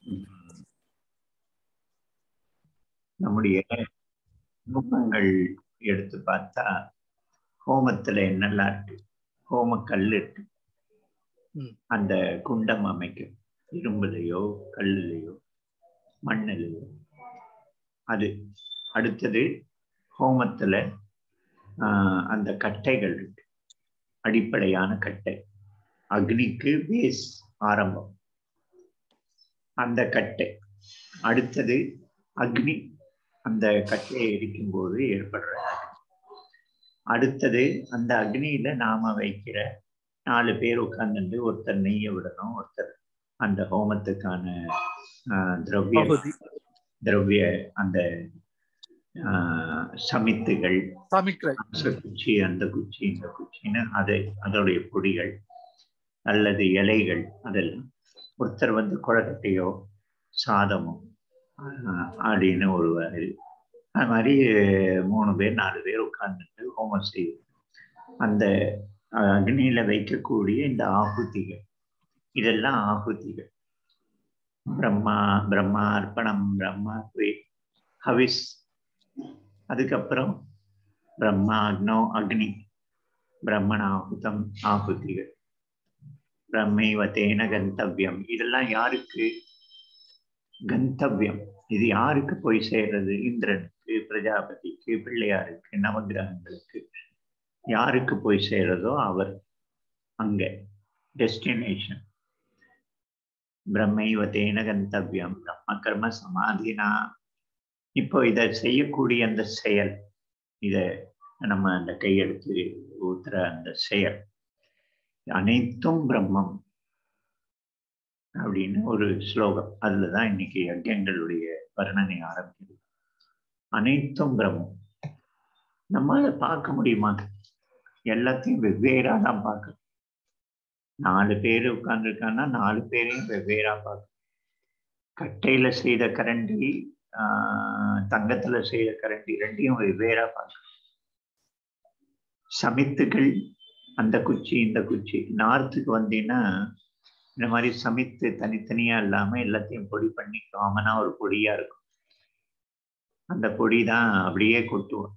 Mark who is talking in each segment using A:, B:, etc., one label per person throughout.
A: நம்முடைய நுட்பங்கள் எடுத்து பார்த்தா ஹோமத்துல என்னெல்லாம் இருக்கு ஹோம கல் இருக்கு
B: ம்.
A: அந்த குண்டம் அமைக்கும் இரும்புலையோ கல்லுலையோ மண்ணிலையோ அது அடுத்தது ஹோமத்துல ஆஹ், அந்த கட்டைகள் இருக்கு அடிப்படையான கட்டை அக்னிக்கு பேஸ் ஆரம்பம் அந்த கட்டை அடுத்தது அக்னி அந்த கட்டையை எரிக்கும்போது ஏற்படுற அக்னி. அடுத்தது அந்த அக்னியில நாம வைக்கிற நாலு பேர் உட்கார்ந்துட்டு ஒருத்தர் நெய்ய விடணும் ஒருத்தர் அந்த ஹோமத்துக்கான ஆஹ், திரவிய
B: பகுதி
A: திரவிய அந்த ஆஹ், சமித்துகள்
B: சமிக்ரை
A: அந்த குச்சி அந்த குச்சி இந்த குச்சின்னு அது அதோடைய பொடிகள் அல்லது இலைகள் அதெல்லாம் ஒருத்தர் வந்து குழக்கட்டையோ சாதமோ ஆஹ், அப்படின்னு ஒரு இது. அது மாதிரி மூணு பேர் நாலு பேர் உட்கார்ந்துட்டு ஹோமம் செய்யும் அந்த ஆஹ், அக்னியில வைக்கக்கூடிய இந்த ஆகுதிகள் இதெல்லாம் ஆகுதிகள் பிரம்மா பிரம்மா அர்ப்பணம் பிரம்மா வே- ஹவிஸ் அதுக்கப்புறம் பிரம்மா அக்னோ அக்னி பிரம்மணாகுதம் ஆகுதிகள் பிரம்மைவ தேன கந்தவ்யம் இதெல்லாம் யாருக்கு கந்தவ்யம் இது யாருக்கு போய் சேர்றது இந்திரனுக்கு பிரஜாபதிக்கு பிள்ளையாருக்கு நவகிரகங்களுக்கு யாருக்கு போய் சேர்றதோ அவர் அங்க டெஸ்டினேஷன் பிரம்மைவ தேன கந்தவ்யம் பிரம்ம கர்ம சமாதினா இப்போ இதை செய்யக்கூடிய அந்த செயல் இதை நம்ம அந்த கையெடுத்து ஊத்துற அந்த செயல் அனைத்தும் பிரம்மம் அப்படின்னு ஒரு ஸ்லோகம் அதுலதான் இன்னைக்கு யஜ்யங்களுடைய வர்ணனை ஆரம்பிக்குது அனைத்தும் பிரம்மம் நம்ம அதை பார்க்க முடியுமா எல்லாத்தையும் வெவ்வேறா தான் பார்க்கணும் நாலு பேர் உட்கார்ந்துருக்காங்கன்னா நாலு பேரையும் வெவ்வேறா பார்க்கணும் கட்டையில செய்த கரண்டி ஆஹ், தங்கத்துல செய்த கரண்டி ரெண்டையும் வெவ்வேறா பார்க்கணும் சமித்துகள் அந்த குச்சி இந்த குச்சி நார்த்துக்கு வந்தீங்கன்னா இந்த மாதிரி சமித்து தனித்தனியா இல்லாம எல்லாத்தையும் பொடி பண்ணி காமனா ஒரு பொடியா இருக்கும் அந்த பொடி தான் அப்படியே கொட்டுவோம்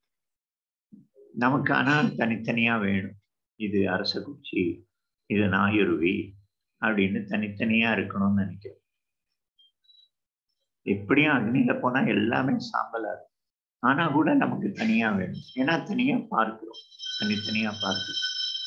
A: நமக்கு ஆனா தனித்தனியா வேணும் இது அரச குச்சி இது நாயுருவி அப்படின்னு தனித்தனியா இருக்கணும்னு நினைக்கிறேன் எப்படியும் அக்னியில போனா எல்லாமே சாம்பலா இருக்கும் ஆனா கூட நமக்கு தனியா வேணும் ஏன்னா தனியா பார்க்கிறோம் தனித்தனியா பார்க்கிறோம்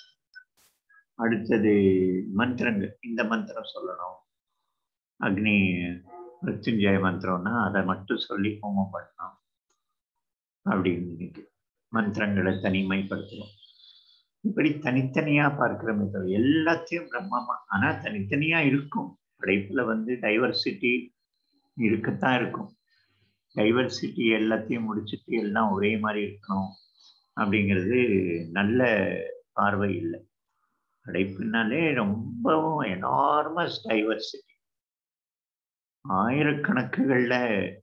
A: அடுத்தது மந்திரங்கள் இந்த மந்திரம் சொல்லணும் அக்னி மிருத்யுஞ்சய மந்திரம்னா அதை மட்டும் சொல்லி ஹோமம் பண்ணணும் அப்படின்னு நினைக்கிறேன் மந்திரங்களை தனிமைப்படுத்துறோம் இப்படி தனித்தனியா பார்க்கிறோமே தவிர எல்லாத்தையும் பிரம்மமா ஆனா தனித்தனியா இருக்கும் படைப்புல வந்து டைவர்சிட்டி இருக்கத்தான் இருக்கும் டைவர்சிட்டி எல்லாத்தையும் முடிச்சுட்டு எல்லாம் ஒரே மாதிரி இருக்கணும் அப்படிங்கிறது நல்ல பார்வை இல்லை படைப்புனாலே ரொம்பவும் எனார்மஸ் டைவர்சிட்டி ஆயிரக்கணக்குகள்ல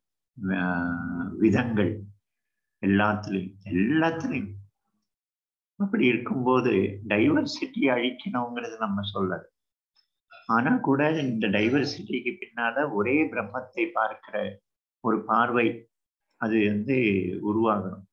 A: ஆஹ், விதங்கள் எல்லாத்துலேயும் எல்லாத்துலேயும் அப்படி இருக்கும்போது டைவர்சிட்டி அழிக்கணுங்கிறது நம்ம சொல்லல ஆனா கூட இந்த டைவர்சிட்டிக்கு பின்னால ஒரே பிரம்மத்தை பார்க்கிற ஒரு பார்வை அது வந்து உருவாகணும்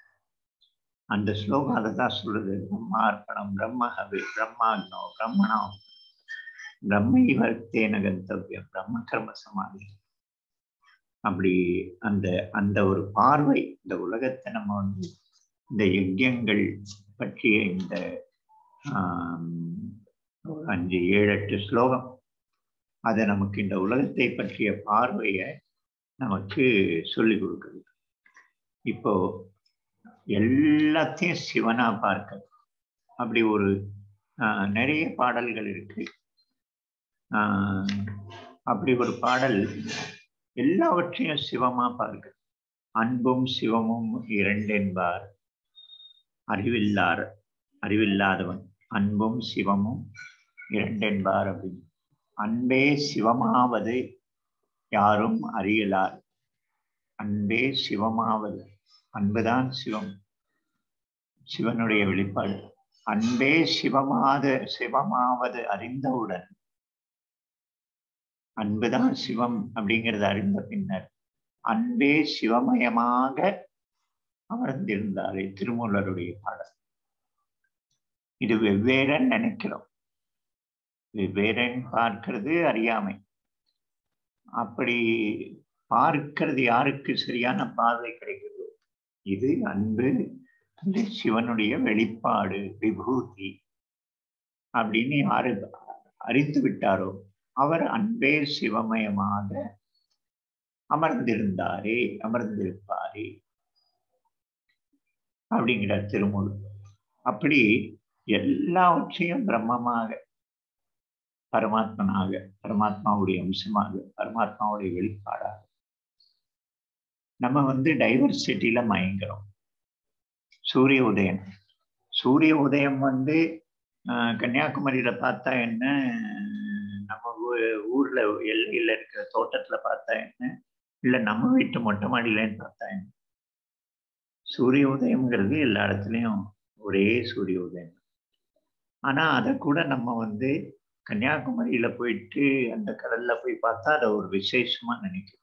A: அந்த ஸ்லோகம் அதை தான் சொல்லுது பிரம்மார்ப்பணம் பிரம்மஹவி பிரம்மாக்னோ பிரம்மணோ பிரம்மைவ தேன கந்தவியம் பிரம்ம கர்ம சமாதி அப்படி அந்த அந்த ஒரு பார்வை இந்த உலகத்தை நம்ம வந்து இந்த யஜ்யங்கள் பற்றிய இந்த ஆம், ஒரு அஞ்சு ஏழு எட்டு ஸ்லோகம் அதை நமக்கு இந்த உலகத்தை பற்றிய பார்வையை நமக்கு சொல்லிக் கொடுக்குது இப்போ எல்லாத்தையும் சிவனா பார்க்க அப்படி ஒரு ஆஹ், நிறைய பாடல்கள் இருக்கு ஆஹ், அப்படி ஒரு பாடல் எல்லாவற்றையும் சிவமா பார்க்க அன்பும் சிவமும் இரண்டென்பார் அறிவில்லார் அறிவில்லாதவன் அன்பும் சிவமும் இரண்டென்பார் அப்படின்னு அன்பே சிவமாவது யாரும் அறியலார் அன்பே சிவமாவது அன்புதான் சிவம் சிவனுடைய வெளிப்பாடு அன்பே சிவமாத சிவமாவது அறிந்தவுடன் அன்புதான் சிவம் அப்படிங்கிறத அறிந்த பின்னர் அன்பே சிவமயமாக அமர்ந்திருந்தாரே திருமூலருடைய பாடல் இது வெவ்வேறன்னு நினைக்கிறோம் வெவ்வேறன்னு பார்க்கிறது அறியாமை அப்படி பார்க்கிறது யாருக்கு சரியான பார்வை கிடைக்கிறதோ இது அன்பு இது சிவனுடைய வெளிப்பாடு விபூதி அப்படின்னு யாரு அறிந்து விட்டாரோ அவர் அன்பே சிவமயமாக அமர்ந்திருந்தாரே அமர்ந்திருப்பாரே அப்படிங்கிறார் திருமூல் அப்படி எல்லாவற்றையும் பிரம்மமாக பரமாத்மனாக பரமாத்மாவுடைய அம்சமாக பரமாத்மாவுடைய வெளிப்பாடாக நம்ம வந்து டைவர்சிட்டியில மயங்குறோம் சூரிய உதயம் சூரிய உதயம் வந்து கன்னியாகுமரியில பார்த்தா என்ன நம்ம ஊர்ல எல்லையில இருக்கிற தோட்டத்துல பார்த்தா என்ன இல்ல நம்ம வீட்டு மொட்டை மாடியிலன்னு பார்த்தா என்ன சூரிய உதயம்ங்கிறது எல்லா இடத்துலையும் ஒரே சூரிய உதயம் ஆனா அதை கூட நம்ம வந்து கன்னியாகுமரியில போயிட்டு அந்த கடல்ல போய் பார்த்தா அதை ஒரு விசேஷமா நினைக்கிறோம்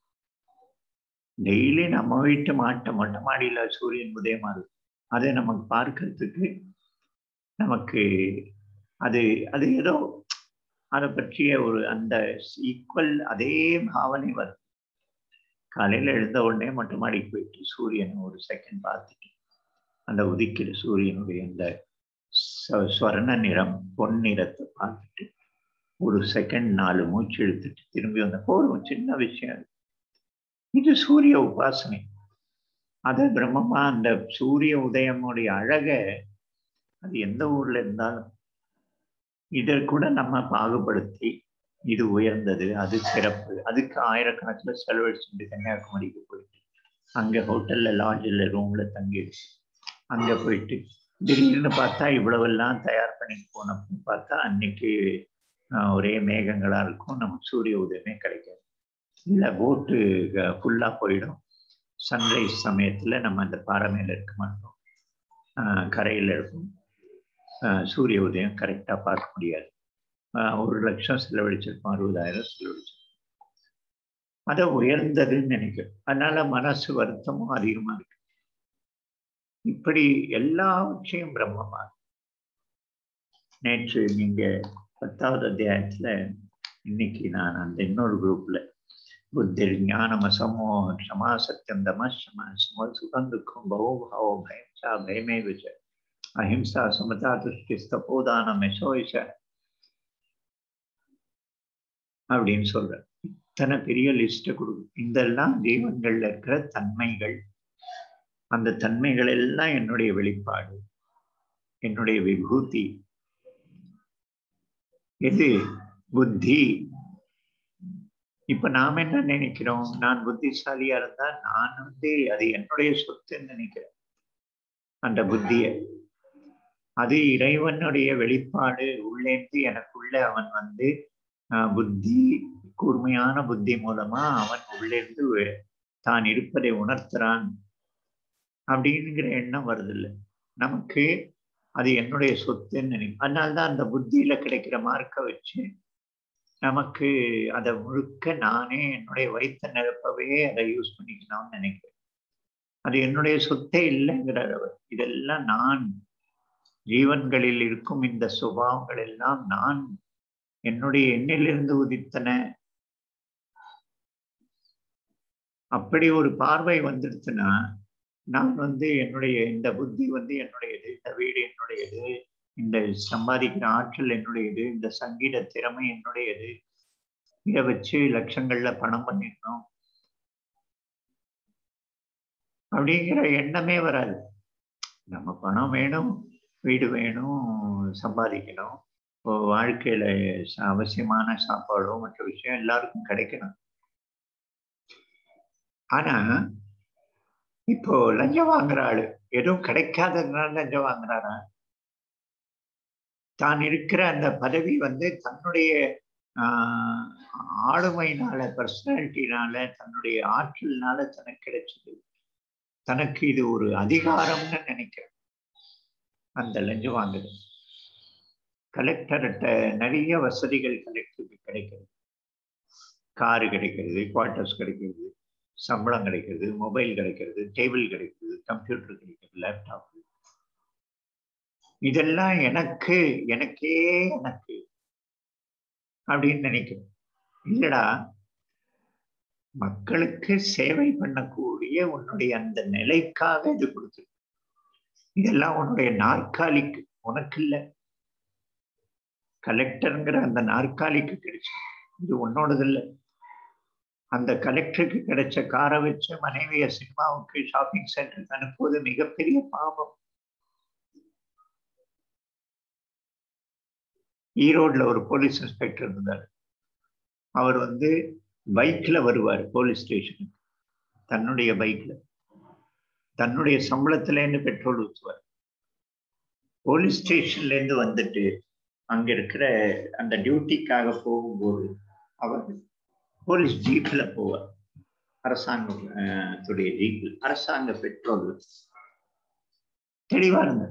A: டெய்லி நம்ம வீட்டு மாட்டை மொட்டை மாடியில சூரியன் உதயமா இருக்கு அதை நமக்கு பார்க்கறதுக்கு நமக்கு அது அது ஏதோ அதை பற்றிய ஒரு அந்த ஈக்குவல் அதே பாவனை வருது காலையில எழுந்த உடனே மொட்டை மாடிக்கு போயிட்டு சூரியனை ஒரு செகண்ட் பார்த்துட்டு அந்த உதிக்கிற சூரியனுடைய அந்த ஸ்வர்ண நிறம் பொன் நிறத்தை பார்த்துட்டு ஒரு செகண்ட் நாலு மூச்சு இழுத்துட்டு திரும்பி வந்த போதும் சின்ன விஷயம் இது சூரிய உபாசனை அது பிரம்மமா அந்த சூரிய உதயமுடைய அழக அது எந்த ஊர்ல இருந்தாலும் இதை கூட நம்ம பாகுபடுத்தி இது உயர்ந்தது அது சிறப்பு அதுக்கு ஆயிரக்கணக்கில் செலவழிச்சுட்டு கன்னியாகுமரிக்கு போயிட்டு அங்க ஹோட்டல்ல லாட்ஜில் ரூம்ல தங்கிடுச்சு அங்க போயிட்டு திடீர்னு பார்த்தா இவ்வளவெல்லாம் தயார் பண்ணிட்டு போனப்போ பார்த்தா அன்னைக்கு ஒரே மேகங்களா இருக்கும் நமக்கு சூரிய உதயமே கிடைக்காது இல்லை போட்டு ஃபுல்லாக போயிடும் சன்ரைஸ் சமயத்தில் நம்ம அந்த பாறை மேலே இருக்க மாட்டோம் கரையில் இருக்கும் சூரிய உதயம் கரெக்டாக பார்க்க முடியாது ஒரு லட்சம் செலவழிச்சிருப்போம் அறுபதாயிரம் செலவழிச்சிருப்போம் அதை உயர்ந்ததுன்னு நினைக்கிறேன் அதனால மனசு வருத்தமும் அதிகமாக இருக்கு இப்படி எல்லாவற்றையும் பிரம்மமா நேற்று நீங்க பத்தாவது அத்தியாயத்துல இன்னைக்கு நான் அந்த இன்னொரு குரூப்ல புத்திர் ஞானம் அசமோ க்ஷமா சத்தியம் தம சம சும சுகம் துக்கம் பவோபாவோ பயம் சா பயமே விஜ அஹிம்சா சமதா திருஷ்டி ஸ்தபோதானம் யசோயிஷ அப்படின்னு சொல்ற இத்தனை பெரிய லிஸ்ட் கொடுக்கும் இதெல்லாம் ஜீவன்கள்ல இருக்கிற தன்மைகள் அந்த தன்மைகள் எல்லாம் என்னுடைய வெளிப்பாடு என்னுடைய விபூதி எது புத்தி இப்ப நாம் என்ன நினைக்கிறோம் நான் புத்திசாலியா இருந்தா நான் வந்து அது என்னுடைய சொத்துன்னு நினைக்கிறேன் அந்த புத்திய அது இறைவனுடைய வெளிப்பாடு உள்ளேந்து எனக்குள்ள அவன் வந்து புத்தி கூர்மையான புத்தி மூலமா அவன் உள்ளேந்து தான் இருப்பதை உணர்த்துறான் அப்படிங்கிற எண்ணம் வருது இல்லை நமக்கு அது என்னுடைய சொத்துன்னு நினைக்கும் அதனால்தான் அந்த புத்தியில கிடைக்கிற மார்க்கை வச்சு நமக்கு அதை முழுக்க நானே என்னுடைய வயிற்ற நிரப்பவே அதை யூஸ் பண்ணிக்கணும்னு நினைக்கிறேன் அது என்னுடைய சொத்தே இல்லைங்கிறார் அவர் இதெல்லாம் நான் ஜீவன்களில் இருக்கும் இந்த சுபாவங்கள் எல்லாம் நான் என்னுடைய எண்ணிலிருந்து உதித்தன அப்படி ஒரு பார்வை வந்துடுச்சுன்னா நான் வந்து என்னுடைய இந்த புத்தி வந்து என்னுடையது இந்த வீடு என்னுடையது இந்த சம்பாதிக்கிற ஆற்றல் என்னுடையது இந்த சங்கீத திறமை என்னுடையது இதை வச்சு லட்சங்கள்ல பணம் பண்ணிடணும் அப்படிங்கிற எண்ணமே வராது நம்ம பணம் வேணும் வீடு வேணும் சம்பாதிக்கணும் வாழ்க்கையில அவசியமான சாப்பாடோ மற்ற விஷயம் எல்லாருக்கும் கிடைக்கணும் ஆனா இப்போ லஞ்சம் வாங்குற ஆளு எதுவும் கிடைக்காததுனால லஞ்சம் வாங்குறாரா தான் இருக்கிற அந்த பதவி வந்து தன்னுடைய ஆஹ் ஆளுமையினால பர்சனாலிட்டினால தன்னுடைய ஆற்றல்னால தனக்கு கிடைச்சது தனக்கு இது ஒரு அதிகாரம்னு நினைக்கிறேன் அந்த லஞ்சம் வாங்குது கலெக்டர்கிட்ட நிறைய வசதிகள் கலெக்டருக்கு கிடைக்கிறது காரு கிடைக்கிறது குவார்ட்டர்ஸ் கிடைக்கிறது சம்பளம் கிடைக்கிறது மொபைல் கிடைக்கிறது டேபிள் கிடைக்கிறது கம்ப்யூட்டர் கிடைக்கிறது லேப்டாப் இதெல்லாம் எனக்கு எனக்கே எனக்கு அப்படின்னு நினைக்கிறேன் இல்லடா மக்களுக்கு சேவை பண்ணக்கூடிய உன்னுடைய அந்த நிலைக்காக இது கொடுத்து இதெல்லாம் உன்னுடைய நாற்காலிக்கு உனக்கு இல்லை கலெக்டருங்கிற அந்த நாற்காலிக்கு கிடைச்சு இது உன்னோடது இல்லை அந்த கலெக்டருக்கு கிடைச்ச காரை வச்சு மனைவிய சினிமாவுக்கு ஷாப்பிங் சென்டருக்கு அனுப்புவது மிகப்பெரிய பாவம் ஈரோட்ல ஒரு போலீஸ் இன்ஸ்பெக்டர் இருந்தார் அவர் வந்து பைக்ல வருவார் போலீஸ் ஸ்டேஷனுக்கு தன்னுடைய பைக்ல தன்னுடைய சம்பளத்துல இருந்து பெட்ரோல் ஊற்றுவார் போலீஸ் ஸ்டேஷன்ல இருந்து வந்துட்டு அங்க இருக்கிற அந்த டியூட்டிக்காக போகும்போது அவர் போலீஸ் ஜீப்ல போவார் அரசாங்கத்துடைய ஜீப்பில் அரசாங்க பெட்ரோல் தெளிவா இருந்த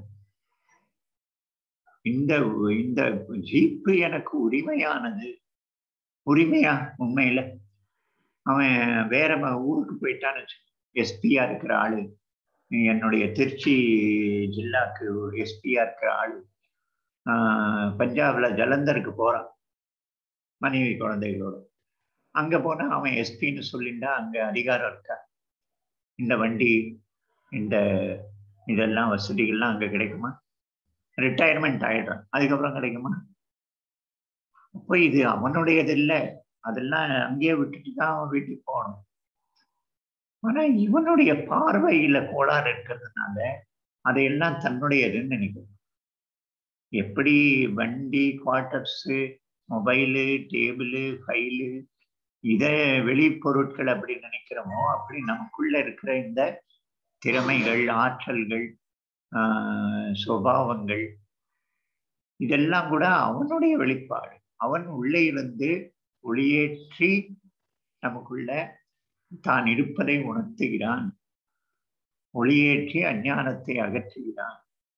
A: இந்த இந்த ஜீப்பு எனக்கு உரிமையானது உரிமையா உண்மையில அவன் வேற ஊருக்கு போயிட்டான்னு எஸ்பியா இருக்கிற ஆளு என்னுடைய திருச்சி ஜில்லாக்கு எஸ்பியா இருக்கிற ஆளு பஞ்சாப்ல ஜலந்தருக்கு போறான் மனைவி குழந்தைகளோட அங்க போனா அவன் எஸ்பின்னு சொல்லிண்டா அங்க அதிகாரம் இருக்கா இந்த வண்டி இந்த இதெல்லாம் வசதிகள்லாம் அங்க கிடைக்குமா ரிட்டையர்மெண்ட் ஆயிடுறான் அதுக்கப்புறம் கிடைக்குமா அப்போ இது அவனுடையது இல்லை அதெல்லாம் அங்கேயே விட்டுட்டு தான் அவன் வீட்டுக்கு போகணும் ஆனா இவனுடைய பார்வையில கோளாறு இருக்கிறதுனால அதையெல்லாம் தன்னுடையதுன்னு நினைக்கிறோம் எப்படி வண்டி குவார்ட்டர்ஸு மொபைலு டேபிளு ஃபைலு இதை வெளிப்பொருட்கள் அப்படி நினைக்கிறோமோ அப்படி நமக்குள்ள இருக்கிற இந்த திறமைகள் ஆற்றல்கள் சுபாவங்கள் இதெல்லாம் கூட அவனுடைய வெளிப்பாடு அவன் உள்ளே இருந்து ஒளியேற்றி நமக்குள்ள தான் இருப்பதை உணர்த்துகிறான் ஒளியேற்றி அஞ்ஞானத்தை அகற்றுகிறான்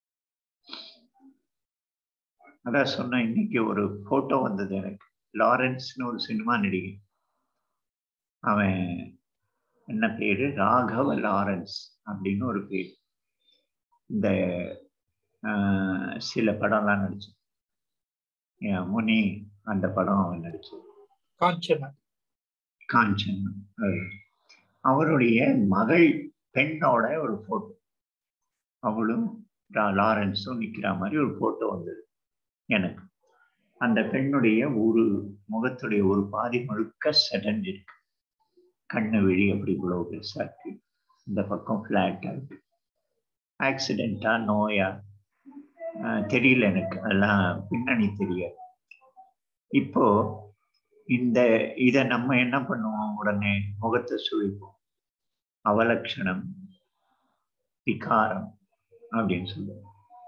A: அதான் சொன்ன இன்னைக்கு ஒரு போட்டோ வந்தது எனக்கு லாரன்ஸ்னு ஒரு சினிமா நடிகை அவன் என்ன பேரு ராகவ லாரன்ஸ் அப்படின்னு ஒரு பேர் இந்த சில படம்லாம் நடிச்சான் முனி அந்த படம் அவன் நடிச்சது
B: காஞ்சனா
A: காஞ்சன் அவருடைய மகள் பெண்ணோட ஒரு போட்டோ அவளும் லாரன்ஸும் நிற்கிற மாதிரி ஒரு போட்டோ வந்தது எனக்கு அந்த பெண்ணுடைய ஒரு முகத்துடைய ஒரு பாதி முழுக்க செடஞ்சிருக்கு கண்ணு விழி அப்படி இவ்வளவு பெருசா இருக்கு இந்த பக்கம் ஃப்ளாட்டா இருக்கு ஆக்சிடென்ட்டா நோயா தெரியல எனக்கு அதெல்லாம் பின்னணி தெரியாது இப்போ இந்த இதை நம்ம என்ன பண்ணுவோம் உடனே முகத்தை சுழிப்போம் அவலட்சணம் விகாரம் அப்படின்னு சொல்லுவோம்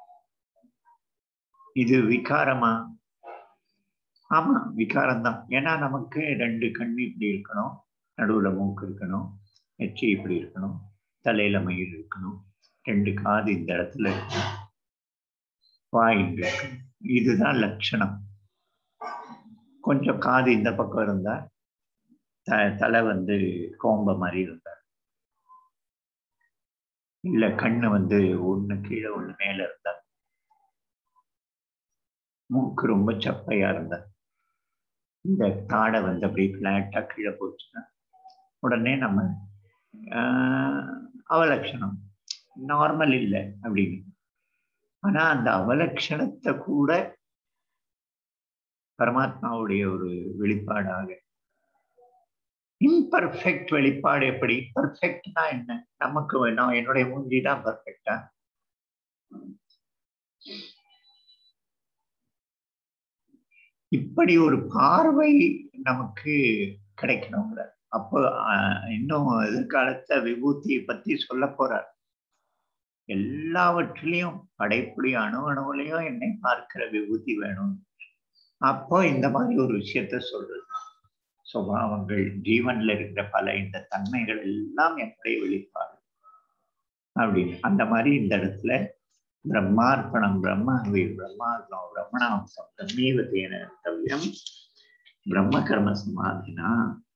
A: இது விகாரமா ஆமா விகாரம் தான் ஏன்னா நமக்கு ரெண்டு கண்ணு இப்படி இருக்கணும் நடுவுல மூக்கு இருக்கணும் நெற்றி இப்படி இருக்கணும் தலையில மயிர் இருக்கணும் ரெண்டு காது இந்த இடத்துல இருக்கணும் வாய் இங்க இருக்கணும் இதுதான் லட்சணம் கொஞ்சம் காது இந்த பக்கம் இருந்தா த தலை வந்து கோம்ப மாதிரி இருந்தார் இல்ல கண்ணு வந்து ஒண்ணு கீழே ஒண்ணு மேல இருந்தா மூக்கு ரொம்ப சப்பையா இருந்தா இந்த தாடை வந்து அப்படியே பிளாட்டா கீழே போச்சுன்னா உடனே நம்ம அவலட்சணம் நார்மல் இல்லை அப்படின்னு ஆனா அந்த அவலட்சணத்தை கூட பரமாத்மாவுடைய ஒரு வெளிப்பாடாக இம்பர்ஃபெக்ட் வெளிப்பாடு எப்படி பர்ஃபெக்ட்னா என்ன நமக்கு வேணும் என்னுடைய மூஞ்சி தான் பர்ஃபெக்டா இப்படி ஒரு பார்வை நமக்கு கிடைக்கணுங்கிற அப்போ இன்னும் எதிர்காலத்த விபூதியை பத்தி சொல்ல போறார் எல்லாவற்றிலையும் படைப்புடைய அணு அணுவிலையும் என்னை பார்க்கிற விபூதி வேணும் அப்போ இந்த மாதிரி ஒரு விஷயத்த சொல்றது சுபாவங்கள் ஜீவன்ல இருக்கிற பல இந்த தன்மைகள் எல்லாம் என்னுடைய வெளிப்பாடு அப்படின்னு அந்த மாதிரி இந்த இடத்துல பிரம்மார்ப்பணம் பிரம்ம பிரம்மார்ப்பணம் பிரம்மணாம்சம் பிரம்மீவ தேன தவ்யம் பிரம்ம கர்ம சமாதினா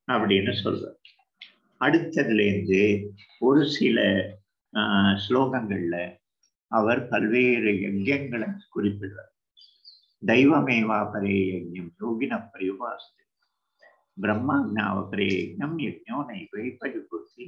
A: அப்படின்னு சொல்றார் அடுத்ததுல இருந்து ஒரு சில ஆஹ், ஸ்லோகங்கள்ல அவர் பல்வேறு யஜ்யங்களை குறிப்பிடுறார் தெய்வமேவா பரே யஜ்யம் யோகின பிரயுபாசது பிரம்மாஜ்ஞாவ பரே யஜ்யம் யஜ்ஞோ நைவை பரிபூர்த்தி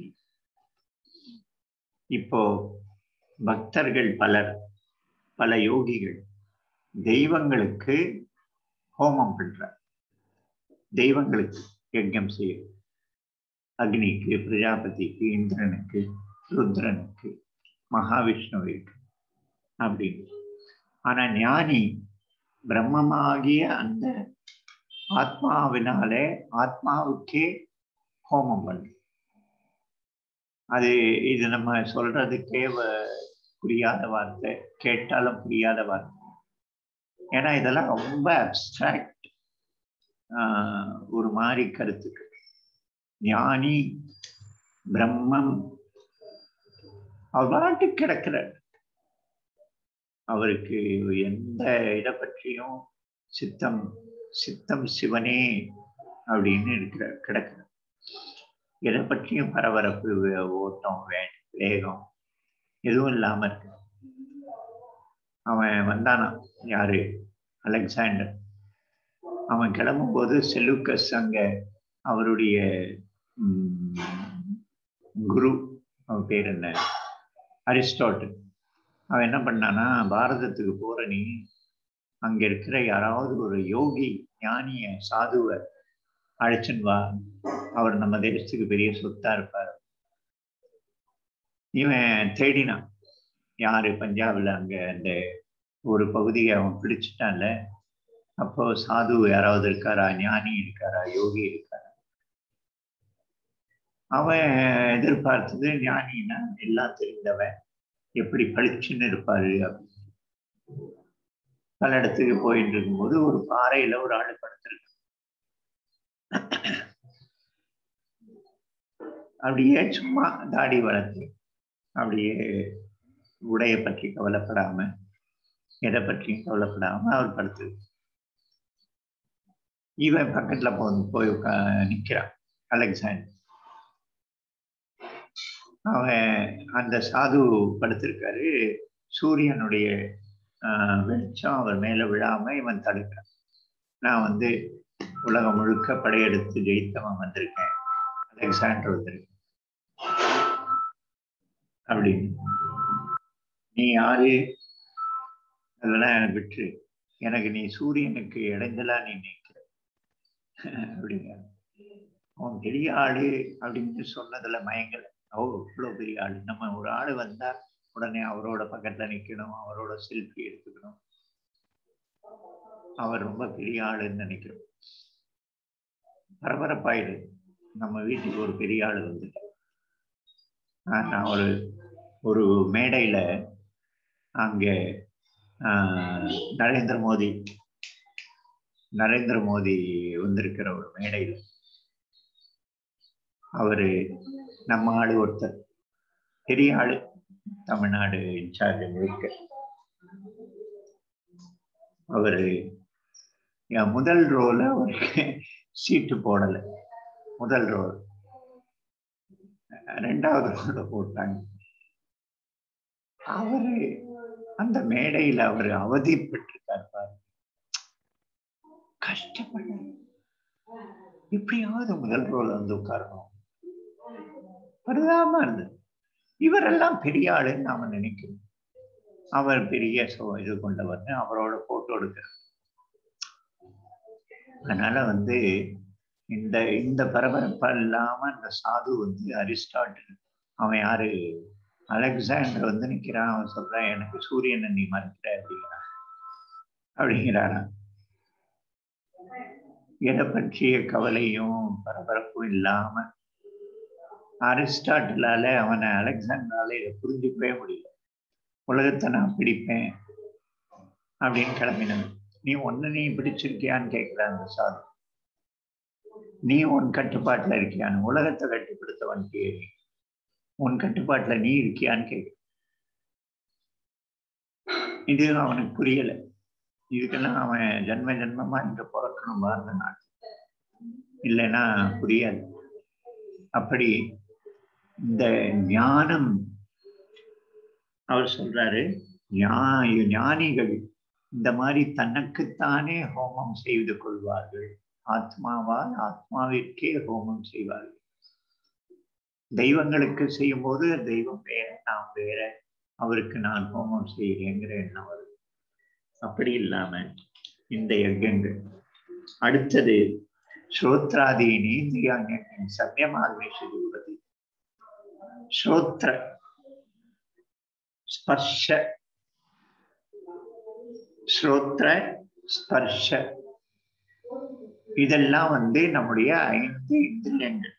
A: இப்போ பக்தர்கள் பலர் பல யோகிகள் தெய்வங்களுக்கு ஹோமம் பண்றார் தெய்வங்களுக்கு யஜ்ஞம் செய்ய அக்னிக்கு பிரஜாபதிக்கு இந்திரனுக்கு ருத்ரனுக்கு மகாவிஷ்ணுவிற்கு அப்படின்னு ஆனா ஞானி பிரம்மமாகிய அந்த ஆத்மாவினாலே ஆத்மாவுக்கே ஹோமம் பண்ணு அது இது நம்ம சொல்றதுக்கே வ- புரியாத வார்த்தை கேட்டாலும் புரியாத வார்த்தை ஏன்னா இதெல்லாம் ரொம்ப அப்டிராக்ட் ஒரு மாதிரி கருத்துக்கள் ஞானி பிரம்மம் அவர் பாட்டு கிடக்கிறார் அவருக்கு எந்த இதை பற்றியும் சித்தம் சித்தம் சிவனே அப்படின்னு இருக்கிற கிடக்கிறார் எதை பற்றியும் பரபரப்பு வே- ஓட்டம் வே வேகம் எதுவும் இல்லாம இருக்கு அவன் வந்தானா யாரு அலெக்சாண்டர் அவன் கிளம்பும்போது செலுக்கஸ் அங்க அவருடைய ம், குரு அவன் பேர் என்ன அரிஸ்டாட்டில் அவன் என்ன பண்ணானா பாரதத்துக்கு போற நீ அங்க இருக்கிற யாராவது ஒரு யோகி ஞானிய சாதுவை அழைச்சுன்னு வா அவர் நம்ம தேசத்துக்கு பெரிய சொத்தா இருப்பார் இவன் தேடினான் யாரு பஞ்சாப்ல அங்க அந்த ஒரு பகுதியை அவன் பிடிச்சிட்டான்ல அப்போ சாது யாராவது இருக்காரா ஞானி இருக்காரா யோகி இருக்காரா அவன் எதிர்பார்த்தது ஞானின்னா எல்லாம் தெரிந்தவன் எப்படி பளிச்சுன்னு இருப்பாரு அப்படின்னு பல இடத்துக்கு போயிட்டு இருக்கும்போது ஒரு பாறையில ஒரு ஆள் படுத்திருக்கு அப்படியே சும்மா தாடி வளர்த்து அப்படியே உடைய பற்றி கவலைப்படாம எதை பற்றியும் கவலைப்படாம அவர் படுத்து இவன் பக்கத்துல போய் போய் உட்கா நிக்கிறான் அலெக்சாண்டர் அவன் அந்த சாது படுத்திருக்காரு சூரியனுடைய ஆஹ், வெளிச்சம் அவர் மேல விழாம இவன் தடுக்கிறான் நான் வந்து உலகம் முழுக்க படையெடுத்து ஜெயித்தவன் வந்திருக்கேன் அலெக்சாண்டர் வந்திருக்கேன் அப்படின்னு நீ யாரு அதெல்லாம் எனக்கு விட்டு எனக்கு நீ சூரியனுக்கு இடைஞ்சலா நீ நிற்கிற அப்படிங்க அவன் பெரிய ஆளு அப்படின்னு சொன்னதுல மயங்கல ஓ இவ்வளவு பெரிய ஆளு நம்ம ஒரு ஆளு வந்தா உடனே அவரோட பக்கத்துல நிக்கணும் அவரோட செல்ஃபி எடுத்துக்கணும் அவர் ரொம்ப பெரிய ஆளுன்னு நினைக்கிறோம் பரபரப்பாயிடு நம்ம வீட்டுக்கு ஒரு பெரிய ஆளு வந்துட்டார் ஆஹ் நான் ஒரு ஒரு மேடையில அங்கே ஆஹ், நரேந்திர மோடி நரேந்திர மோடி வந்திருக்கிற ஒரு மேடையில் அவரு நம்ம ஆளு ஒருத்தர் பெரிய ஆளு தமிழ்நாடு இன்சார்ஜ் முழுக்க அவரு என் முதல் ரோல அவருக்கு சீட்டு போடல முதல் ரோல் ரெண்டாவது ரோல போட்டாங்க அவரு அந்த மேடையில அவர் அவதிப்பட்டிருக்கார் பாரு கஷ்டப்பட எப்படியாவது முதல் ரோல் வந்து உட்காரணும் பரிதாபமா இருந்தது இவரெல்லாம் பெரிய ஆளுன்னு நாம நினைக்கிறோம் அவர் பெரிய சோ- இது கொண்டவர் அவரோட போட்டோ எடுக்கிறார் அதனால வந்து இந்த இந்த பரபரப்பா இல்லாம அந்த சாது வந்து அரிஸ்டாட்டில் அவன் யாரு அலெக்சாண்டர் வந்து நிக்கிறான் அவன் சொல்றான் எனக்கு சூரியனை நீ மறுக்கிற அப்படிங்கிறான் அப்படிங்கிறாராம் எதை பற்றிய கவலையும் பரபரப்பும் இல்லாம அரிஸ்டாட்டிலால அவனை அலெக்சாண்டரால இதை புரிஞ்சுக்கவே முடியல உலகத்தை நான் பிடிப்பேன் அப்படின்னு கிளம்பினது நீ ஒன்னு நீ பிடிச்சிருக்கியான்னு கேட்கிற அந்த சாது நீ உன் கட்டுப்பாட்டுல இருக்கியான்னு உலகத்தை கட்டுப்படுத்தவன் கேள்வி உன் கட்டுப்பாட்டுல நீ இருக்கியான்னு கேட்க இது அவனுக்கு புரியல இதுக்கெல்லாம் அவன் ஜென்ம ஜென்மமா இங்க பிறக்கணும் பாரத நாட்டு இல்லைன்னா புரியாது அப்படி இந்த ஞானம் அவர் சொல்றாரு ஞா- ஞானிகள் இந்த மாதிரி தனக்குத்தானே ஹோமம் செய்து கொள்வார்கள் ஆத்மாவால் ஆத்மாவிற்கே ஹோமம் செய்வார்கள் தெய்வங்களுக்கு செய்யும் போது தெய்வம் வேற நாம் வேற அவருக்கு நான் ஹோமம் செய்கிறேங்கிற எண்ணம் வருது அப்படி இல்லாம இந்த யஜ்யங்கள் அடுத்தது ஸ்ரோத்ராதீனி இந்திரியாங்கின் சமயமாக செய்வது ஸ்ரோத்ர ஸ்பர்ஷ ஸ்ரோத்ர ஸ்பர்ஷ இதெல்லாம் வந்து நம்முடைய ஐந்து இந்திரியங்கள்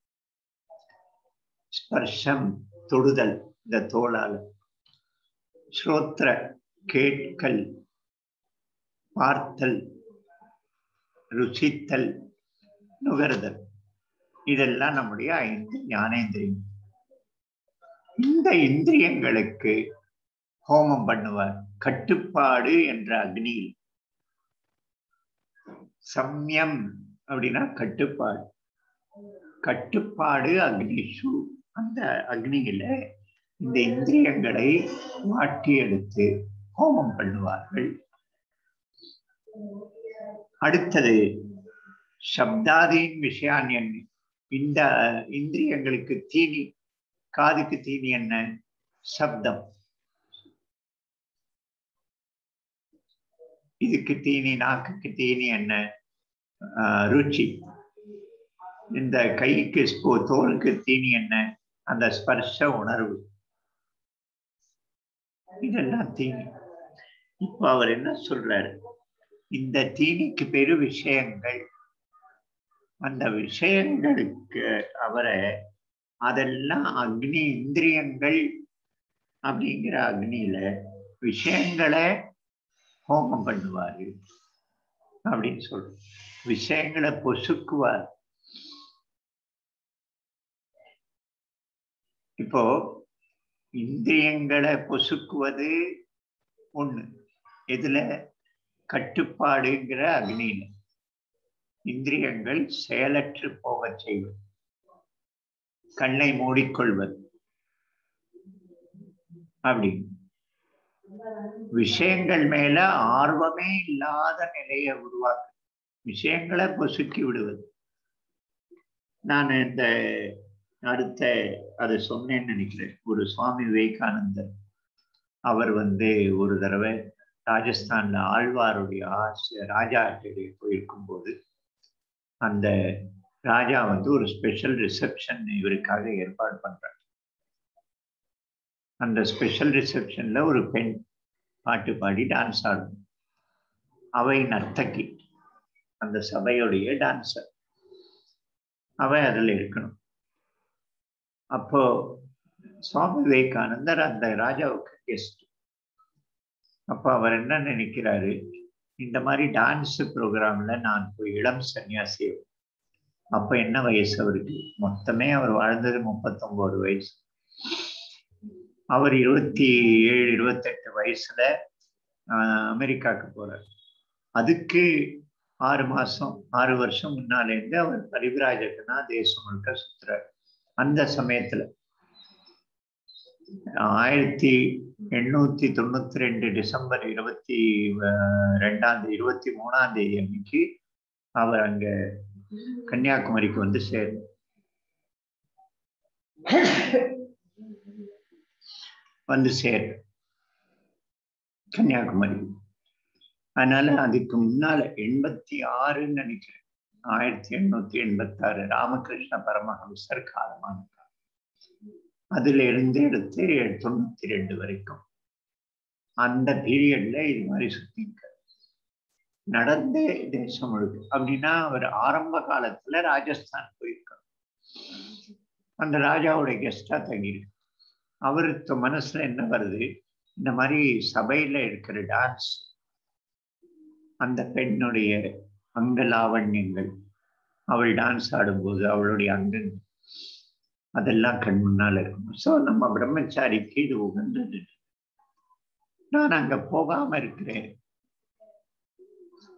A: ஸ்பர்ஷம் தொடுதல் இந்த தோளால் ஸ்ரோத்ர கேட்கல் பார்த்தல் ருசித்தல் நுகர்தல் இதெல்லாம் நம்முடைய ஐந்து ஞானேந்திரியம் இந்த இந்திரியங்களுக்கு ஹோமம் பண்ணுவார் கட்டுப்பாடு என்ற அக்னியில் சம்யம் அப்படின்னா கட்டுப்பாடு கட்டுப்பாடு அக்னிஷு அந்த அக்னியில இந்த இந்திரியங்களை மாற்றி எடுத்து ஹோமம் பண்ணுவார்கள் அடுத்தது சப்தாதீன் விஷயான் இந்த இந்திரியங்களுக்கு தீனி காதுக்கு தீனி என்ன சப்தம் இதுக்கு தீனி நாக்குக்கு தீனி என்ன ஆஹ் ருச்சி இந்த கைக்கு ஸ்போ தோலுக்கு தீனி என்ன அந்த ஸ்பர்ஷ உணர்வு இதெல்லாம் தீனி இப்போ அவர் என்ன சொல்றாரு இந்த தீனிக்கு பேரு விஷயங்கள் அந்த விஷயங்களுக்கு அவரை அதெல்லாம் அக்னி இந்திரியங்கள் அப்படிங்கிற அக்னியில விஷயங்களை ஹோமம் பண்ணுவாரு அப்படின்னு சொல்ற விஷயங்களை பொசுக்குவார் இப்போ இந்திரியங்களை பொசுக்குவது ஒண்ணு இதுல கட்டுப்பாடுங்கிற அக்னியில இந்திரியங்கள் செயலற்று போகச் செய்வது கண்ணை மூடிக்கொள்வது அப்படி விஷயங்கள் மேல ஆர்வமே இல்லாத நிலையை உருவாக்கு விஷயங்களை பொசுக்கி விடுவது நான் இந்த அடுத்த அது சொன்னேன்னு நினைக்கிறேன் ஒரு சுவாமி விவேகானந்தர் அவர் வந்து ஒரு தடவை ராஜஸ்தான்ல ஆழ்வாருடைய ஆசை ராஜா போயிருக்கும் போது அந்த ராஜா வந்து ஒரு ஸ்பெஷல் ரிசப்ஷன் இவருக்காக ஏற்பாடு பண்றார் அந்த ஸ்பெஷல் ரிசப்ஷன்ல ஒரு பெண் பாட்டு பாடி டான்ஸ் ஆடும் அவை நர்த்தகி அந்த சபையுடைய டான்சர் அவை அதில் இருக்கணும் அப்போ சுவாமி விவேகானந்தர் அந்த ராஜாவுக்கு கெஸ்ட் அப்போ அவர் என்ன நினைக்கிறாரு இந்த மாதிரி டான்ஸ் ப்ரோக்ராம்ல நான் போய் இளம் சன்னியாசி அப்ப என்ன வயசு அவருக்கு மொத்தமே அவர் வாழ்ந்தது முப்பத்தொன்பது வயசு அவர் இருபத்தி ஏழு இருபத்தெட்டு வயசுல அமெரிக்காவுக்கு போறார் அதுக்கு ஆறு மாசம் ஆறு வருஷம் முன்னாலேருந்து அவர் பரிவிராஜகனா தேசம் முழுக்க சுத்துறார் அந்த சமயத்துல ஆயிரத்தி எண்ணூத்தி தொண்ணூத்தி ரெண்டு டிசம்பர் இருபத்தி ரெண்டாம் தேதி இருபத்தி மூணாம் தேதி அன்னைக்கு அவர் அங்க கன்னியாகுமரிக்கு வந்து சேரும் வந்து சேர் கன்னியாகுமரி அதனால அதுக்கு முன்னால எண்பத்தி ஆறுன்னு நினைக்கிறேன் ஆயிரத்தி எண்ணூத்தி எண்பத்தி ஆறு ராமகிருஷ்ண பரமஹம்சர் காலமான அதுல இருந்து எடுத்து தொண்ணூத்தி ரெண்டு வரைக்கும் அந்த பீரியட்ல இது மாதிரி சுத்திக்க நடந்த தேசம் முழுக்க அப்படின்னா அவர் ஆரம்ப காலத்துல ராஜஸ்தான் போயிருக்கார் அந்த ராஜாவுடைய கெஸ்டா தங்கியிருக்கு அவருக்கு மனசுல என்ன வருது இந்த மாதிரி சபையில இருக்கிற டான்ஸ் அந்த பெண்ணுடைய அங்க லாவண்யங்கள் அவள் டான்ஸ் ஆடும்போது அவளுடைய அங்கங்கள் அதெல்லாம் கண் முன்னால இருக்கும் ஸோ நம்ம பிரம்மச்சாரிக்கு இது உகந்தது நான் அங்க போகாம இருக்கிறேன்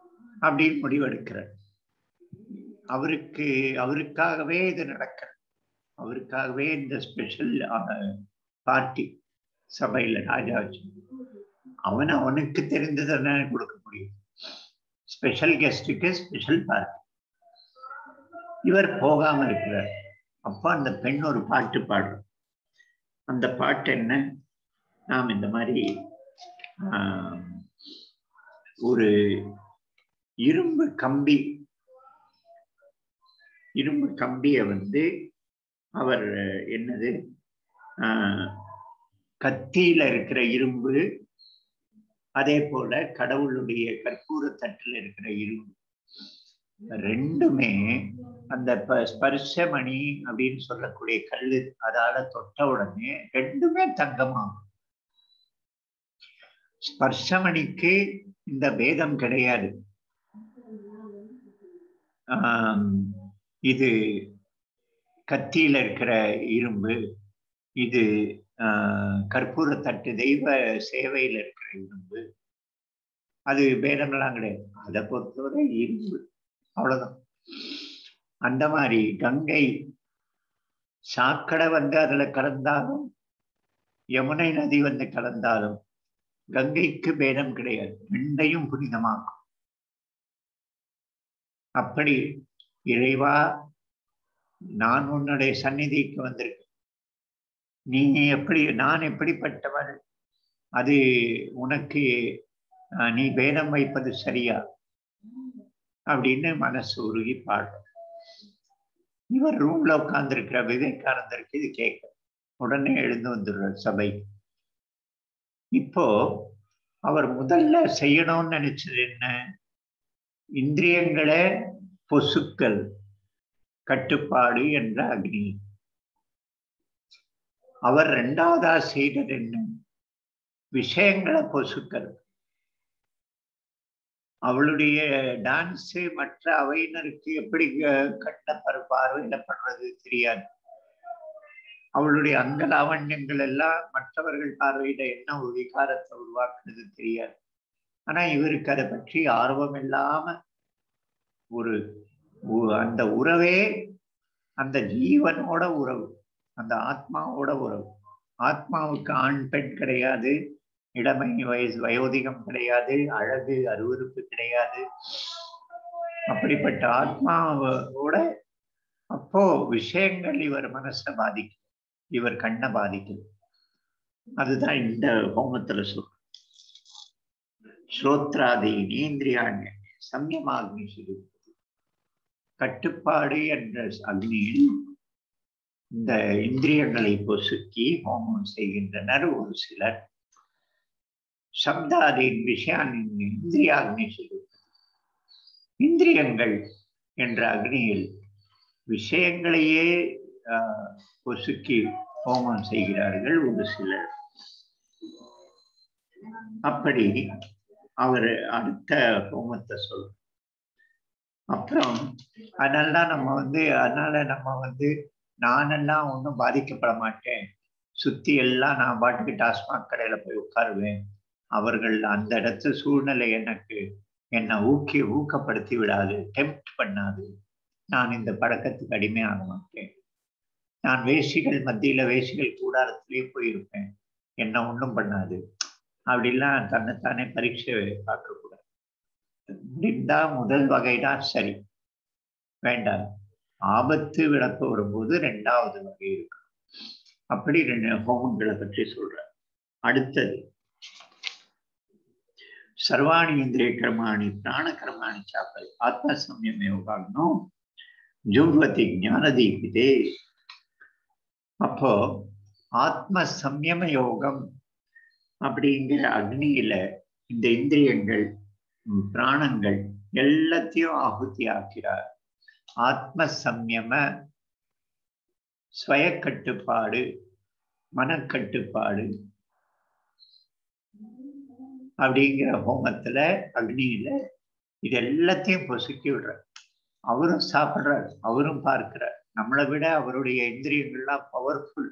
A: அப்படின்னு முடிவெடுக்கிறார் அவருக்கு அவருக்காகவே இது நடக்கிறது அவருக்காகவே இந்த ஸ்பெஷல் பார்ட்டி சபையில ராஜா வச்சு அவன் அவனுக்கு தெரிந்ததை கொடுக்க முடியும் ஸ்பெஷல் கெஸ்டுக்கு ஸ்பெஷல் பார்ட்டி இவர் போகாம இருக்கிறார் அப்ப அந்த பெண் ஒரு பாட்டு பாடுற அந்த பாட்டு என்ன நாம் இந்த மாதிரி ஒரு இரும்பு கம்பி இரும்பு கம்பியை வந்து அவர் என்னது கத்தியில இருக்கிற இரும்பு அதே போல கடவுளுடைய கற்பூர தட்டில் இருக்கிற இரும்பு ரெண்டுமே அந்த ஸ்பர்ஷமணி அப்படின்னு சொல்லக்கூடிய கல்லு அதால தொட்ட உடனே ரெண்டுமே தங்கமாகும் ஸ்பர்ஷமணிக்கு இந்த பேதம் கிடையாது இது கத்தியில இருக்கிற இரும்பு இது கற்பூர தட்டு தெய்வ சேவையில இருக்கிற இரும்பு அது பேதமெல்லாம் கிடையாது அதை பொறுத்தவரை இரும்பு அவ்வளவுதான் அந்த மாதிரி கங்கை சாக்கடை வந்து அதுல கலந்தாலும் யமுனை நதி வந்து கலந்தாலும் கங்கைக்கு பேதம் கிடையாது ரெண்டையும் புனிதமாக்கும் அப்படி இறைவா நான் உன்னுடைய சந்நிதிக்கு வந்திருக்கேன் நீ எப்படி நான் எப்படிப்பட்டவள் அது உனக்கு நீ பேதம் வைப்பது சரியா அப்படின்னு மனசு உருகி பாடுற இவர் ரூம்ல உட்கார்ந்துருக்கிற விவேகானந்தருக்கு இது கேட்க உடனே எழுந்து வந்துடுற சபை இப்போ அவர் முதல்ல செய்யணும்னு நினைச்சது என்ன இந்திரியங்களை பொசுக்கள் கட்டுப்பாடு என்ற அக்னி அவர் ரெண்டாவதா செய்தது என்ன விஷயங்களை பொசுக்கள் அவளுடைய டான்ஸ் மற்ற அவையினருக்கு எப்படி கண்ட பார்வையில படுறது தெரியாது அவளுடைய அங்க லாவண்யங்கள் எல்லாம் மற்றவர்கள் பார்வையில என்ன ஒரு விகாரத்தை உருவாக்குறது தெரியாது ஆனா இவருக்கு அதை பற்றி ஆர்வம் இல்லாம ஒரு அந்த உறவே அந்த ஜீவனோட உறவு அந்த ஆத்மாவோட உறவு ஆத்மாவுக்கு ஆண் பெண் கிடையாது இளமை வயசு வயோதிகம் கிடையாது அழகு அருவறுப்பு கிடையாது அப்படிப்பட்ட ஆத்மாவோட அப்போ விஷயங்கள் இவர் மனசை பாதிக்கும் இவர் கண்ணை பாதிக்கும் அதுதான் இந்த ஹோமத்துல சொல்ற ஸ்ரோத்ராதி நீந்திரியாண்ய சம்யமாக்னி சிறு கட்டுப்பாடு என்ற அக்னியில் இந்த இந்திரியங்களை பொசுக்கி ஹோமம் செய்கின்றனர் ஒரு சிலர் சப்தாதீன் விஷயானின் இந்திரியாக்னி சிறு இந்திரியங்கள் என்ற அக்னியில் விஷயங்களையே பொசுக்கி ஹோமம் செய்கிறார்கள் ஒரு சிலர் அப்படி அவர் அடுத்த ஹோமத்தை சொல் அப்புறம் அதனாலதான் நம்ம வந்து அதனால நம்ம வந்து நானெல்லாம் ஒன்றும் பாதிக்கப்பட மாட்டேன் சுத்தி எல்லாம் நான் பாட்டுக்கு டாஸ்மாக் கடையில போய் உட்காருவேன் அவர்கள் அந்த இடத்து சூழ்நிலை எனக்கு என்னை ஊக்கி ஊக்கப்படுத்தி விடாது டெம்ப்ட் பண்ணாது நான் இந்த பழக்கத்துக்கு அடிமையாக மாட்டேன் நான் வேசிகள் மத்தியில வேசிகள் கூடாரத்திலேயே போயிருப்பேன் என்ன ஒன்றும் பண்ணாது அப்படிலாம் தன்னைத்தானே பரீட்சை பார்க்கக்கூடாது முடிந்தா முதல் வகைதான் சரி வேண்டாம் ஆபத்து விளக்க வரும்போது ரெண்டாவது வகை இருக்கு அப்படி ரெண்டு ஹோமங்களை பற்றி சொல்ற அடுத்தது சர்வாணி இந்திரிய கர்மாணி பிராண கர்மாணி சாப்பல் ஆத்ம சமயம் யோகாக்னோ ஜும்பதி ஞானதீபிதே அப்போ ஆத்ம சம்யம யோகம் அப்படிங்கிற அக்னியில இந்த இந்திரியங்கள் பிராணங்கள் எல்லாத்தையும் ஆகுதி ஆக்கிறார் ஆத்ம சம்யம ஸ்வய கட்டுப்பாடு மனக்கட்டுப்பாடு அப்படிங்கிற ஹோமத்துல அக்னியில இது எல்லாத்தையும் பொசுக்கி விடுறார் அவரும் சாப்பிடுறார் அவரும் பார்க்கிறார் நம்மளை விட அவருடைய இந்திரியங்கள்லாம் பவர்ஃபுல்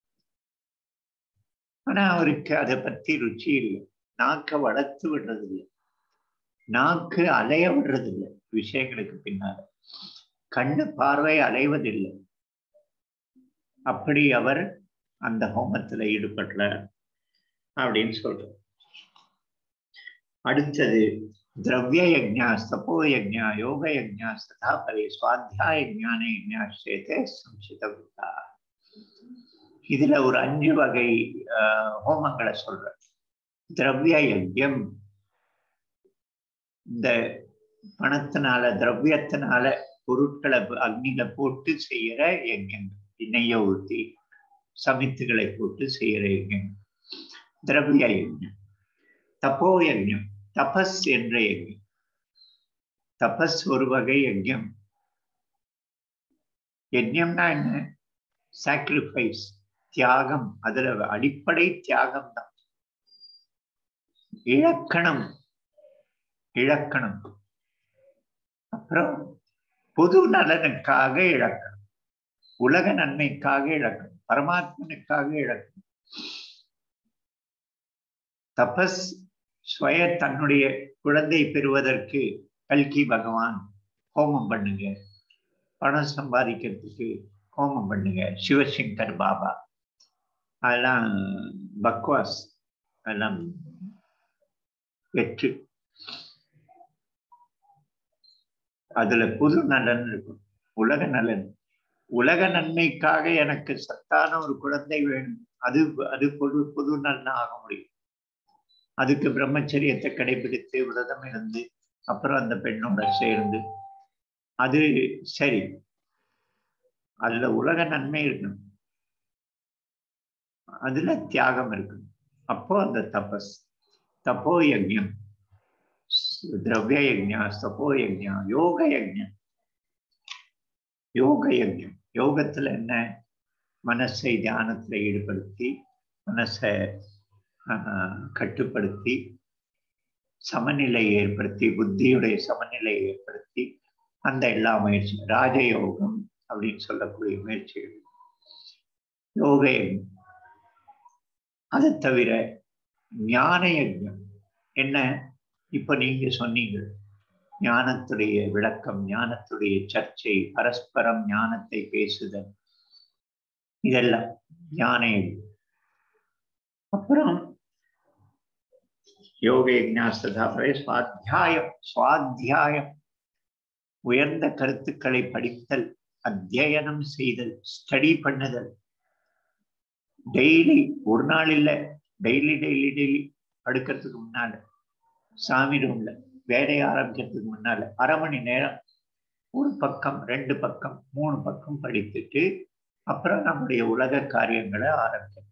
A: ஆனா அவருக்கு அதை பத்தி ருச்சி இல்லை நாக்க வளர்த்து விடுறது இல்லை நாக்கு அலைய விடுறது இல்லை விஷயங்களுக்கு பின்னால கண்ணு பார்வை அலைவதில்லை அப்படி அவர் அந்த ஹோமத்துல ஈடுபடல அப்படின்னு சொல்றார் அடுத்தது திரவிய யஜ்ஞா தபோ யஜ்ஞா யோக யஜ்ஞா ததா பரே சுவாத்தியாய ஞான யஜ்ஞாச்சேதே சம்சித இதுல ஒரு அஞ்சு வகை ஆஹ், ஹோமங்களை சொல்ற திரவிய யஜ்யம் இந்த பணத்தினால திரவியத்தினால பொருட்களை அக்னியில போட்டு செய்யற யஜ்யங்கள் எண்ணெய ஊற்றி சமித்துகளை போட்டு செய்யற யஜ்யம் திரவிய யஜ்யம் தப்போ யஜ்யம் தபஸ் என்ற யஜ்யம் தபஸ் ஒரு வகை யஜ்யம் யஜ்யம்னா என்ன சாக்ரிஃபைஸ் தியாகம் அதுல அடிப்படை தியாகம் தான் இழக்கணம் இழக்கணம் அப்புறம் பொது நலனுக்காக இழக்கணும் உலக நன்மைக்காக இழக்கணும் பரமாத்மனுக்காக இழக்கணும் தபஸ் ஸ்வய தன்னுடைய குழந்தை பெறுவதற்கு கல்கி பகவான் ஹோமம் பண்ணுங்க பணம் சம்பாதிக்கிறதுக்கு ஹோமம் பண்ணுங்க சிவசங்கர் பாபா அதெல்லாம் பக்வாஸ் அதெல்லாம் வெற்று அதுல புது நலன் இருக்கும் உலக நலன் உலக நன்மைக்காக எனக்கு சத்தான ஒரு குழந்தை வேணும் அது அது பொது பொது நலன் ஆக முடியும் அதுக்கு பிரம்மச்சரியத்தை கடைபிடித்து விரதம் இருந்து அப்புறம் அந்த பெண்ணோட சேர்ந்து அது சரி அதுல உலக நன்மை இருக்கணும் அதுல தியாகம் இருக்கணும் அப்போ அந்த தபஸ் தப்போ யஜ்யம் திரவிய யஜ்யா தப்போ யஜ்யா யோக யஜ்யம் யோக யஜ்யம் யோகத்துல என்ன மனசை தியானத்துல ஈடுபடுத்தி மனசை ஆஹ், கட்டுப்படுத்தி சமநிலை ஏற்படுத்தி புத்தியுடைய சமநிலை ஏற்படுத்தி அந்த எல்லா முயற்சி ராஜயோகம் அப்படின்னு சொல்லக்கூடிய முயற்சிகள் யோக யஜ்யம் அதை தவிர ஞான யஜ்யம் என்ன இப்ப நீங்க சொன்னீங்க ஞானத்துடைய விளக்கம் ஞானத்துடைய சர்ச்சை பரஸ்பரம் ஞானத்தை பேசுதல் இதெல்லாம் ஞான யஜ்யம் அப்புறம் யோக யஜ்ஞாஸ்தாபரே சுவாத்தியாயம் சுவாத்தியாயம் உயர்ந்த கருத்துக்களை படித்தல் அத்தியனம் செய்தல் ஸ்டடி பண்ணுதல் டெய்லி ஒரு நாள் இல்ல டெய்லி டெய்லி டெய்லி படுக்கிறதுக்கு முன்னால சாமி ரூம்ல வேலையை ஆரம்பிக்கிறதுக்கு முன்னால அரை மணி நேரம் ஒரு பக்கம் ரெண்டு பக்கம் மூணு பக்கம் படித்துட்டு அப்புறம் நம்முடைய உலக காரியங்களை ஆரம்பிக்கணும்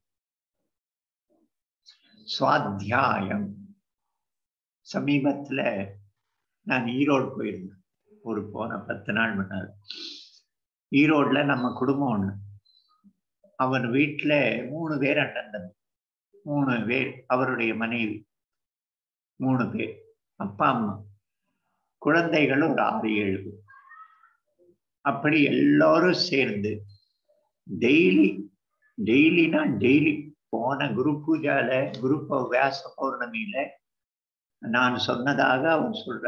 A: சுவாத்தியாயம் சமீபத்துல நான் ஈரோடு போயிருந்தேன் ஒரு போன பத்து நாள் முன்னாள் ஈரோட்ல நம்ம குடும்பம் ஒண்ணு அவன் வீட்டுல மூணு பேர் அண்ணன் தம்பி மூணு பேர் அவருடைய மனைவி மூணு பேர் அப்பா அம்மா குழந்தைகள் ஒரு ஆறு ஏழு பேர் அப்படி எல்லாரும் சேர்ந்து டெய்லி டெய்லினா டெய்லி போன குரு பூஜால குரு பௌ- வியாச பௌர்ணமியில நான் சொன்னதாக அவன் சொல்ற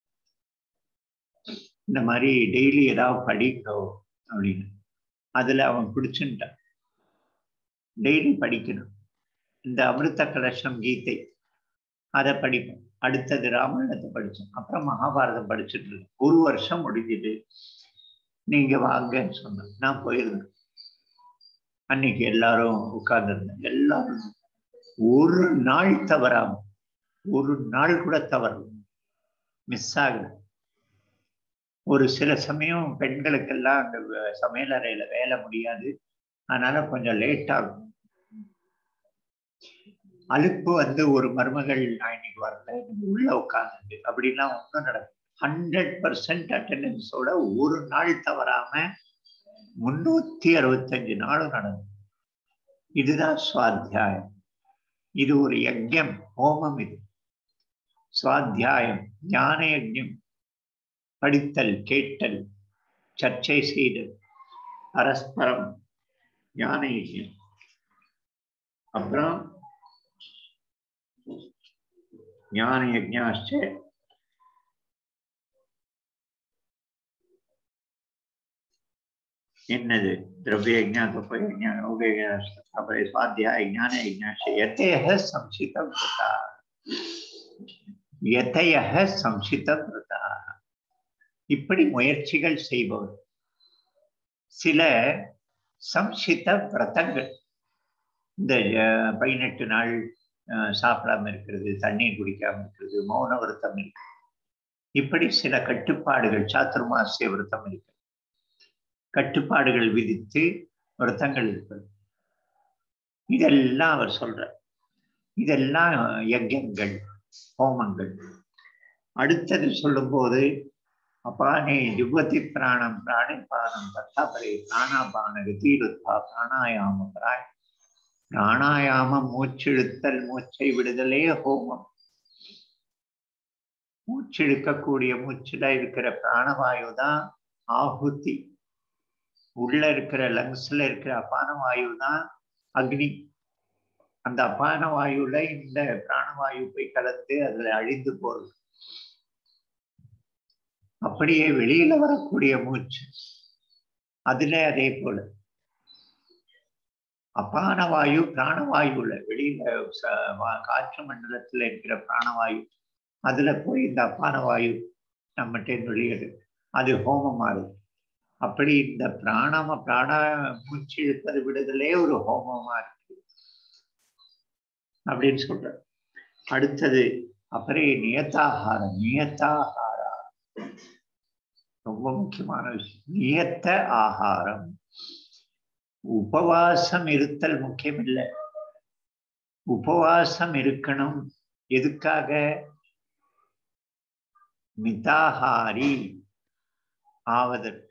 A: இந்த மாதிரி டெய்லி ஏதாவது படிக்கணும் அப்படின்னு அதுல அவன் பிடிச்சுட்டான் டெய்லி படிக்கணும் இந்த அமிர்த கலசம் கீதை அதை படிப்போம் அடுத்தது ராமாயணத்தை படிச்சோம் அப்புறம் மகாபாரதம் படிச்சுட்டு இருக்கேன் ஒரு வருஷம் முடிஞ்சுது நீங்க வாங்கன்னு சொன்னேன் நான் போயிருந்தேன் அன்னைக்கு எல்லாரும் உட்கார்ந்துருந்தேன் எல்லாரும் ஒரு நாள் தவறாம ஒரு நாள் கூட தவறு மிஸ் ஆகல ஒரு சில சமயம் பெண்களுக்கெல்லாம் அந்த வ- சமையலறையில வேலை முடியாது அதனால கொஞ்சம் லேட் ஆகும் அலுப்பு வந்து ஒரு மருமகள் நான் இன்னைக்கு வரல நீங்க உள்ள உட்கார்ந்து அப்படிலாம் ஒன்றும் நடக்கும் ஹண்ட்ரட் பர்சன்ட் அட்டெண்டன்ஸோட ஒரு நாள் தவறாம முன்னூத்தி அறுபத்தஞ்சு நாளும் நடக்கும் இதுதான் சுவாத்தியாயம் இது ஒரு யஜ்யம் ஹோமம் இது சுவாத்தியாயம் ஞான யஜ்யம் படித்தல் கேட்டல் சர்ச்சை செய்தல் பரஸ்பரம் ஞான யஜ்யம் அப்புறம் ஞான யஜ்ஞாச்ச என்னது திரவிய யஜ்ஞா தப்ப யஜ்ஞா யோக அப்புறம் சுவாத்தியாய ஞான யஜ்ஞாஷ எத்தைய சம்சிதம் கிருதா எத்தைய சம்சிதம் கிருதா இப்படி முயற்சிகள் செய்பவர் சில சம்சித விரதங்கள் இந்த அஹ், பதினெட்டு நாள் அஹ், சாப்பிடாம இருக்கிறது தண்ணீர் குடிக்காம இருக்கிறது மௌன விரதம் இருக்கு இப்படி சில கட்டுப்பாடுகள் சாத்துர்மாசிய விரதம் இருக்கு கட்டுப்பாடுகள் விதித்து விரதங்கள் இருப்பது இதெல்லாம் அவர் சொல்றார் இதெல்லாம் யஜ்யங்கள் ஹோமங்கள் அடுத்தது சொல்லும்போது அபானே யுவதி பிராணம் பிராணிபானம் தத்தாபரே பிராணாபான கதீருத்தா பிராணாயாம பிராய் பிராணாயாமம் மூச்செழுத்தல் மூச்சை விடுதலே ஹோமம் மூச்செழுக்கக்கூடிய மூச்சுல இருக்கிற பிராணவாயு தான் ஆಹುತಿ உள்ள இருக்கிற லங்ஸ்ல இருக்கிற அபான வாயு தான் அக்னி அந்த அபான வாயுல இந்த பிராணவாயு போய் கலந்து அதுல அழிந்து போறது அப்படியே வெளியில வரக்கூடிய மூச்சு அதுல அதே போல அபான வாயு பிராணவாயுல வெளியில ச- வா- காற்று மண்டலத்துல இருக்கிற பிராணவாயு அதுல போய் இந்த அப்பான வாயு நம்மகிட்ட வெளியிடுது அது ஹோமமா இருக்கு அப்படி இந்த பிராணம பிராண மூச்சு இழுப்பது விடுதலே ஒரு ஹோமமா இருக்கு அப்படின்னு சொல்ற அடுத்தது அப்புறம் நியத்தாகாரம் நியத்தாகாரா ரொம்ப முக்கியமான விஷயம் நியத்த ஆகாரம் உபவாசம் இருத்தல் முக்கியம் இல்லை உபவாசம் இருக்கணும் எதுக்காக மிதாஹாரி ஆவதற்கு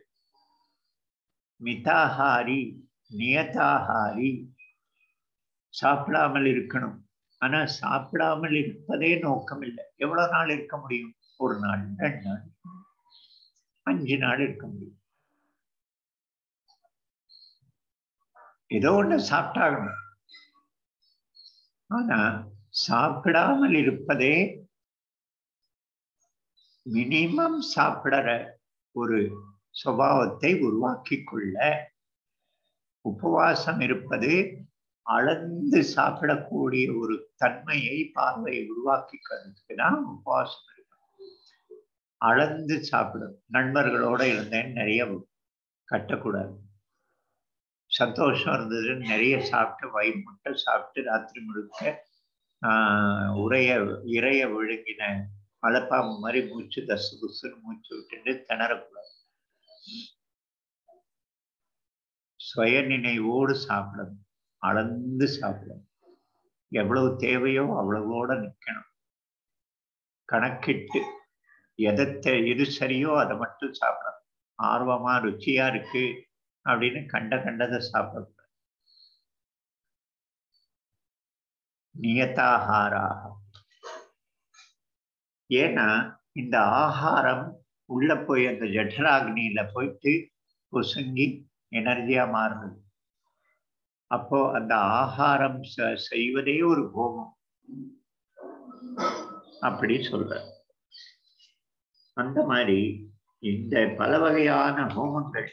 A: மிதாஹாரி நியதாஹாரி சாப்பிடாமல் இருக்கணும் ஆனா சாப்பிடாமல் இருப்பதே நோக்கம் இல்லை எவ்வளவு நாள் இருக்க முடியும் ஒரு நாள் ரெண்டு நாள் அஞ்சு நாள் இருக்க முடியும் ஏதோ ஒண்ணு சாப்பிட்டாகணும் ஆனா சாப்பிடாமல் இருப்பதே மினிமம் சாப்பிடற ஒரு சுபாவத்தை உருவாக்கி கொள்ள உபவாசம் இருப்பது அளந்து சாப்பிடக்கூடிய ஒரு தன்மையை பார்வையை உருவாக்கிக்கிறதுக்கு தான் உபவாசம் இருக்கு அளந்து சாப்பிடும் நண்பர்களோட இருந்தேன் நிறைய கட்டக்கூடாது சந்தோஷம் இருந்ததுன்னு நிறைய சாப்பிட்டு வயிறு முட்டை சாப்பிட்டு ராத்திரி முழுக்க ஆஹ் உரைய இறைய விழுங்கின மலைப்பாம்பு மாதிரி மூச்சு தசு புசுன்னு மூச்சு விட்டுட்டு திணறக்கூடாது சுய நினைவோடு சாப்பிடணும் அளந்து சாப்பிடணும் எவ்வளவு தேவையோ அவ்வளவோட நிக்கணும் கணக்கிட்டு எதை தே- எது சரியோ அதை மட்டும் சாப்பிடணும் ஆர்வமா ருச்சியா இருக்கு அப்படின்னு கண்ட கண்டதை சாப்பிடக்கூடாது நியதாகாராக ஏன்னா இந்த ஆகாரம் உள்ள போய் அந்த ஜఠராக்னியில போயிட்டு பொசுங்கி எனர்ஜியா மாறுது அப்போ அந்த ஆகாரம் ச- செய்வதே ஒரு ஹோமம் அப்படி சொல்ற அந்த மாதிரி இந்த பல வகையான ஹோமங்கள்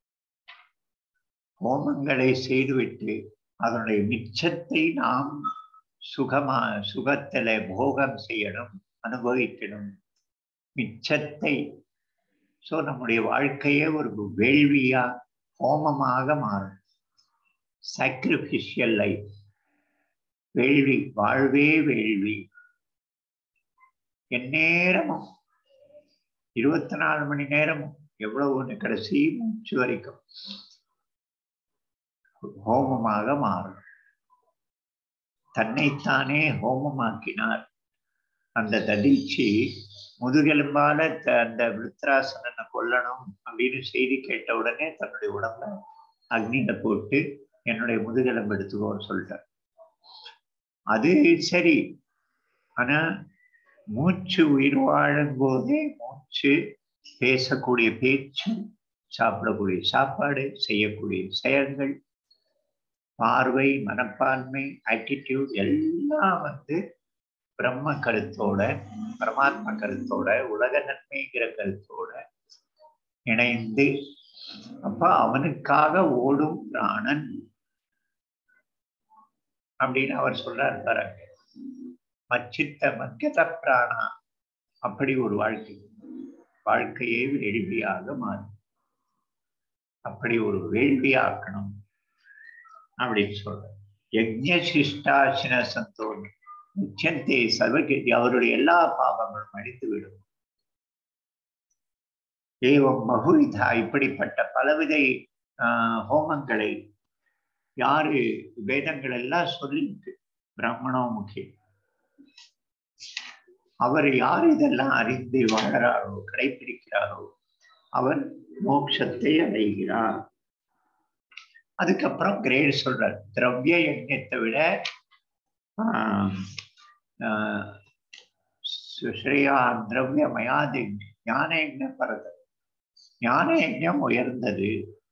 A: ஹோமங்களை செய்துவிட்டு அதனுடைய மிச்சத்தை நாம் சுகமா சுகத்துல போகம் செய்யணும் அனுபவிக்கணும் மிச்சத்தை சோ நம்முடைய வாழ்க்கையே ஒரு வேள்வியா ஹோமமாக மாறும் சாக்ரிபிஷியல் லைஃப் வேள்வி வாழ்வே வேள்வி எந்நேரமும் இருபத்தி நாலு மணி நேரமும் எவ்வளவு ஒன்று கடைசி மூச்சு வரைக்கும் ஹோமமாக மாறும் தன்னைத்தானே ஹோமமாக்கினார் அந்த ததிச்சி முதுகெலும்பால த- அந்த விருத்ராசனனை கொல்லணும் அப்படின்னு செய்தி கேட்ட உடனே தன்னுடைய உடம்ப அக்னியில போட்டு என்னுடைய முதுகெலும்பு எடுத்துக்கோன்னு சொல்லிட்டார் அது சரி ஆனா மூச்சு உயிர் வாழும் போதே மூச்சு பேசக்கூடிய பேச்சு சாப்பிடக்கூடிய சாப்பாடு செய்யக்கூடிய செயல்கள் பார்வை மனப்பான்மை ஆட்டிடியூட் எல்லாம் வந்து பிரம்ம கருத்தோட பரமாத்ம கருத்தோட உலக நன்மைங்கிற கருத்தோட இணைந்து அப்ப அவனுக்காக ஓடும் பிராணன் அப்படின்னு அவர் சொல்றார் பாருங்க மச்சித்த மத்கத பிராணா அப்படி ஒரு வாழ்க்கை வாழ்க்கையை வேள்வியாக மாறும் அப்படி ஒரு வேள்வியாக்கணும் அப்படின்னு சொல்ற யஜ்ஞ சிஷ்டாசின சந்தோன் உச்சந்தே சர்வகதி அவருடைய எல்லா பாவங்களும் அழித்து விடும் ஏவம் பகுவிதா இப்படிப்பட்ட பலவித ஆஹ் ஹோமங்களை யாரு வேதங்கள் எல்லாம் சொல்லிட்டு பிராமணோ முக்கியம் அவர் யார் இதெல்லாம் அறிந்து வாழறாரோ கடைபிடிக்கிறாரோ அவர் மோட்சத்தை அடைகிறார் அதுக்கப்புறம் கிரேட் சொல்றார் திரவிய யஜ்ஞத்தை விட ஆஹ் ஆஹ் ஸ்ரேயா திரவிய மயாதி ஞான யஜ்ஞம் பரத ஞான யஜ்ஞம் உயர்ந்தது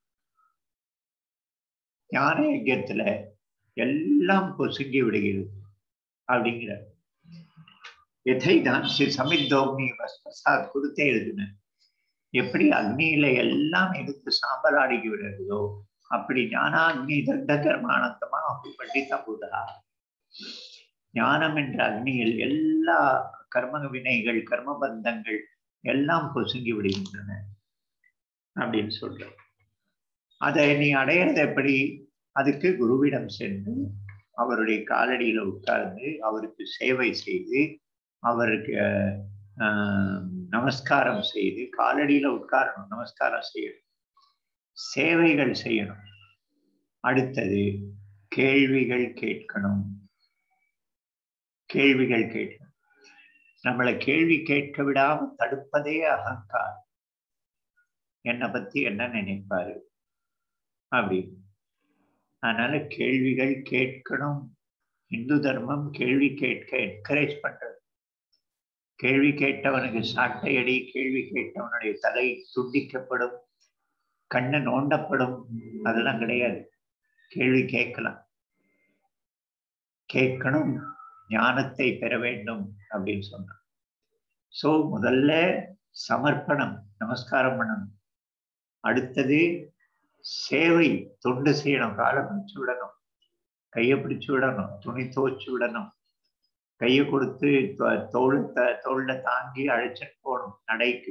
A: ஞான யஜ்யத்துல எல்லாம் பொசுங்கி விடுகிறது அப்படிங்கிறார் எதை தான் ஸ்ரீ சமித்தோக்னி பிரசாத் கொடுத்தே எழுதின எப்படி அக்னியில எல்லாம் எடுத்து சாம்பலாடிக்கு விடுறதோ அப்படி ஞானாக்னி தத்த கர்மானந்தமா பண்டி தம்புதா ஞானம் என்ற அக்னியில் எல்லா கர்ம வினைகள் கர்ம பந்தங்கள் எல்லாம் பொசுங்கி விடுகின்றன அப்படின்னு சொல்ற அதை நீ அடையிறது எப்படி அதுக்கு குருவிடம் சென்று அவருடைய காலடியில உட்கார்ந்து அவருக்கு சேவை செய்து அவருக்கு நமஸ்காரம் செய்து காலடியில உட்காரணும் நமஸ்காரம் செய்யணும் சேவைகள் செய்யணும் அடுத்தது கேள்விகள் கேட்கணும் கேள்விகள் கேட்கணும் நம்மளை கேள்வி கேட்க விடாம தடுப்பதே அகங்காரம் என்னை பத்தி என்ன நினைப்பாரு அப்படின்னு அதனால கேள்விகள் கேட்கணும் இந்து தர்மம் கேள்வி கேட்க என்கரேஜ் பண்றது கேள்வி கேட்டவனுக்கு சாட்டையடி கேள்வி கேட்டவனுடைய தலை துண்டிக்கப்படும் கண்ணு நோண்டப்படும் அதெல்லாம் கிடையாது கேள்வி கேட்கலாம் கேட்கணும் ஞானத்தை பெற வேண்டும் அப்படின்னு சொன்னான் சோ முதல்ல சமர்ப்பணம் நமஸ்காரம் பண்ணணும் அடுத்தது சேவை தொண்டு செய்யணும் காலை பிடிச்சு விடணும் கையை பிடிச்சு விடணும் துணி துவச்சு விடணும் கையை கொடுத்து தோல் தோல்ல தாங்கி அழைச்சிட்டு போகணும் நடைக்கு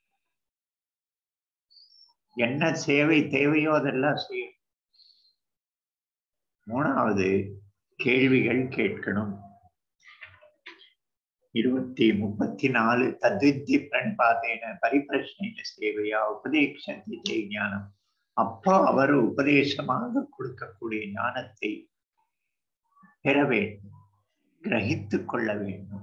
A: என்ன சேவை தேவையோ அதெல்லாம் செய்யணும் மூணாவது கேள்விகள் கேட்கணும் இருபத்தி முப்பத்தி நாலு தத்வித்தி பிரண்பாதேன பரிபிரஷ்ன சேவையா உபதேசந்தி ஞானம் அப்பா அவர் உபதேசமாக கொடுக்கக்கூடிய ஞானத்தை பெற வேண்டும் கிரகித்து கொள்ள வேண்டும்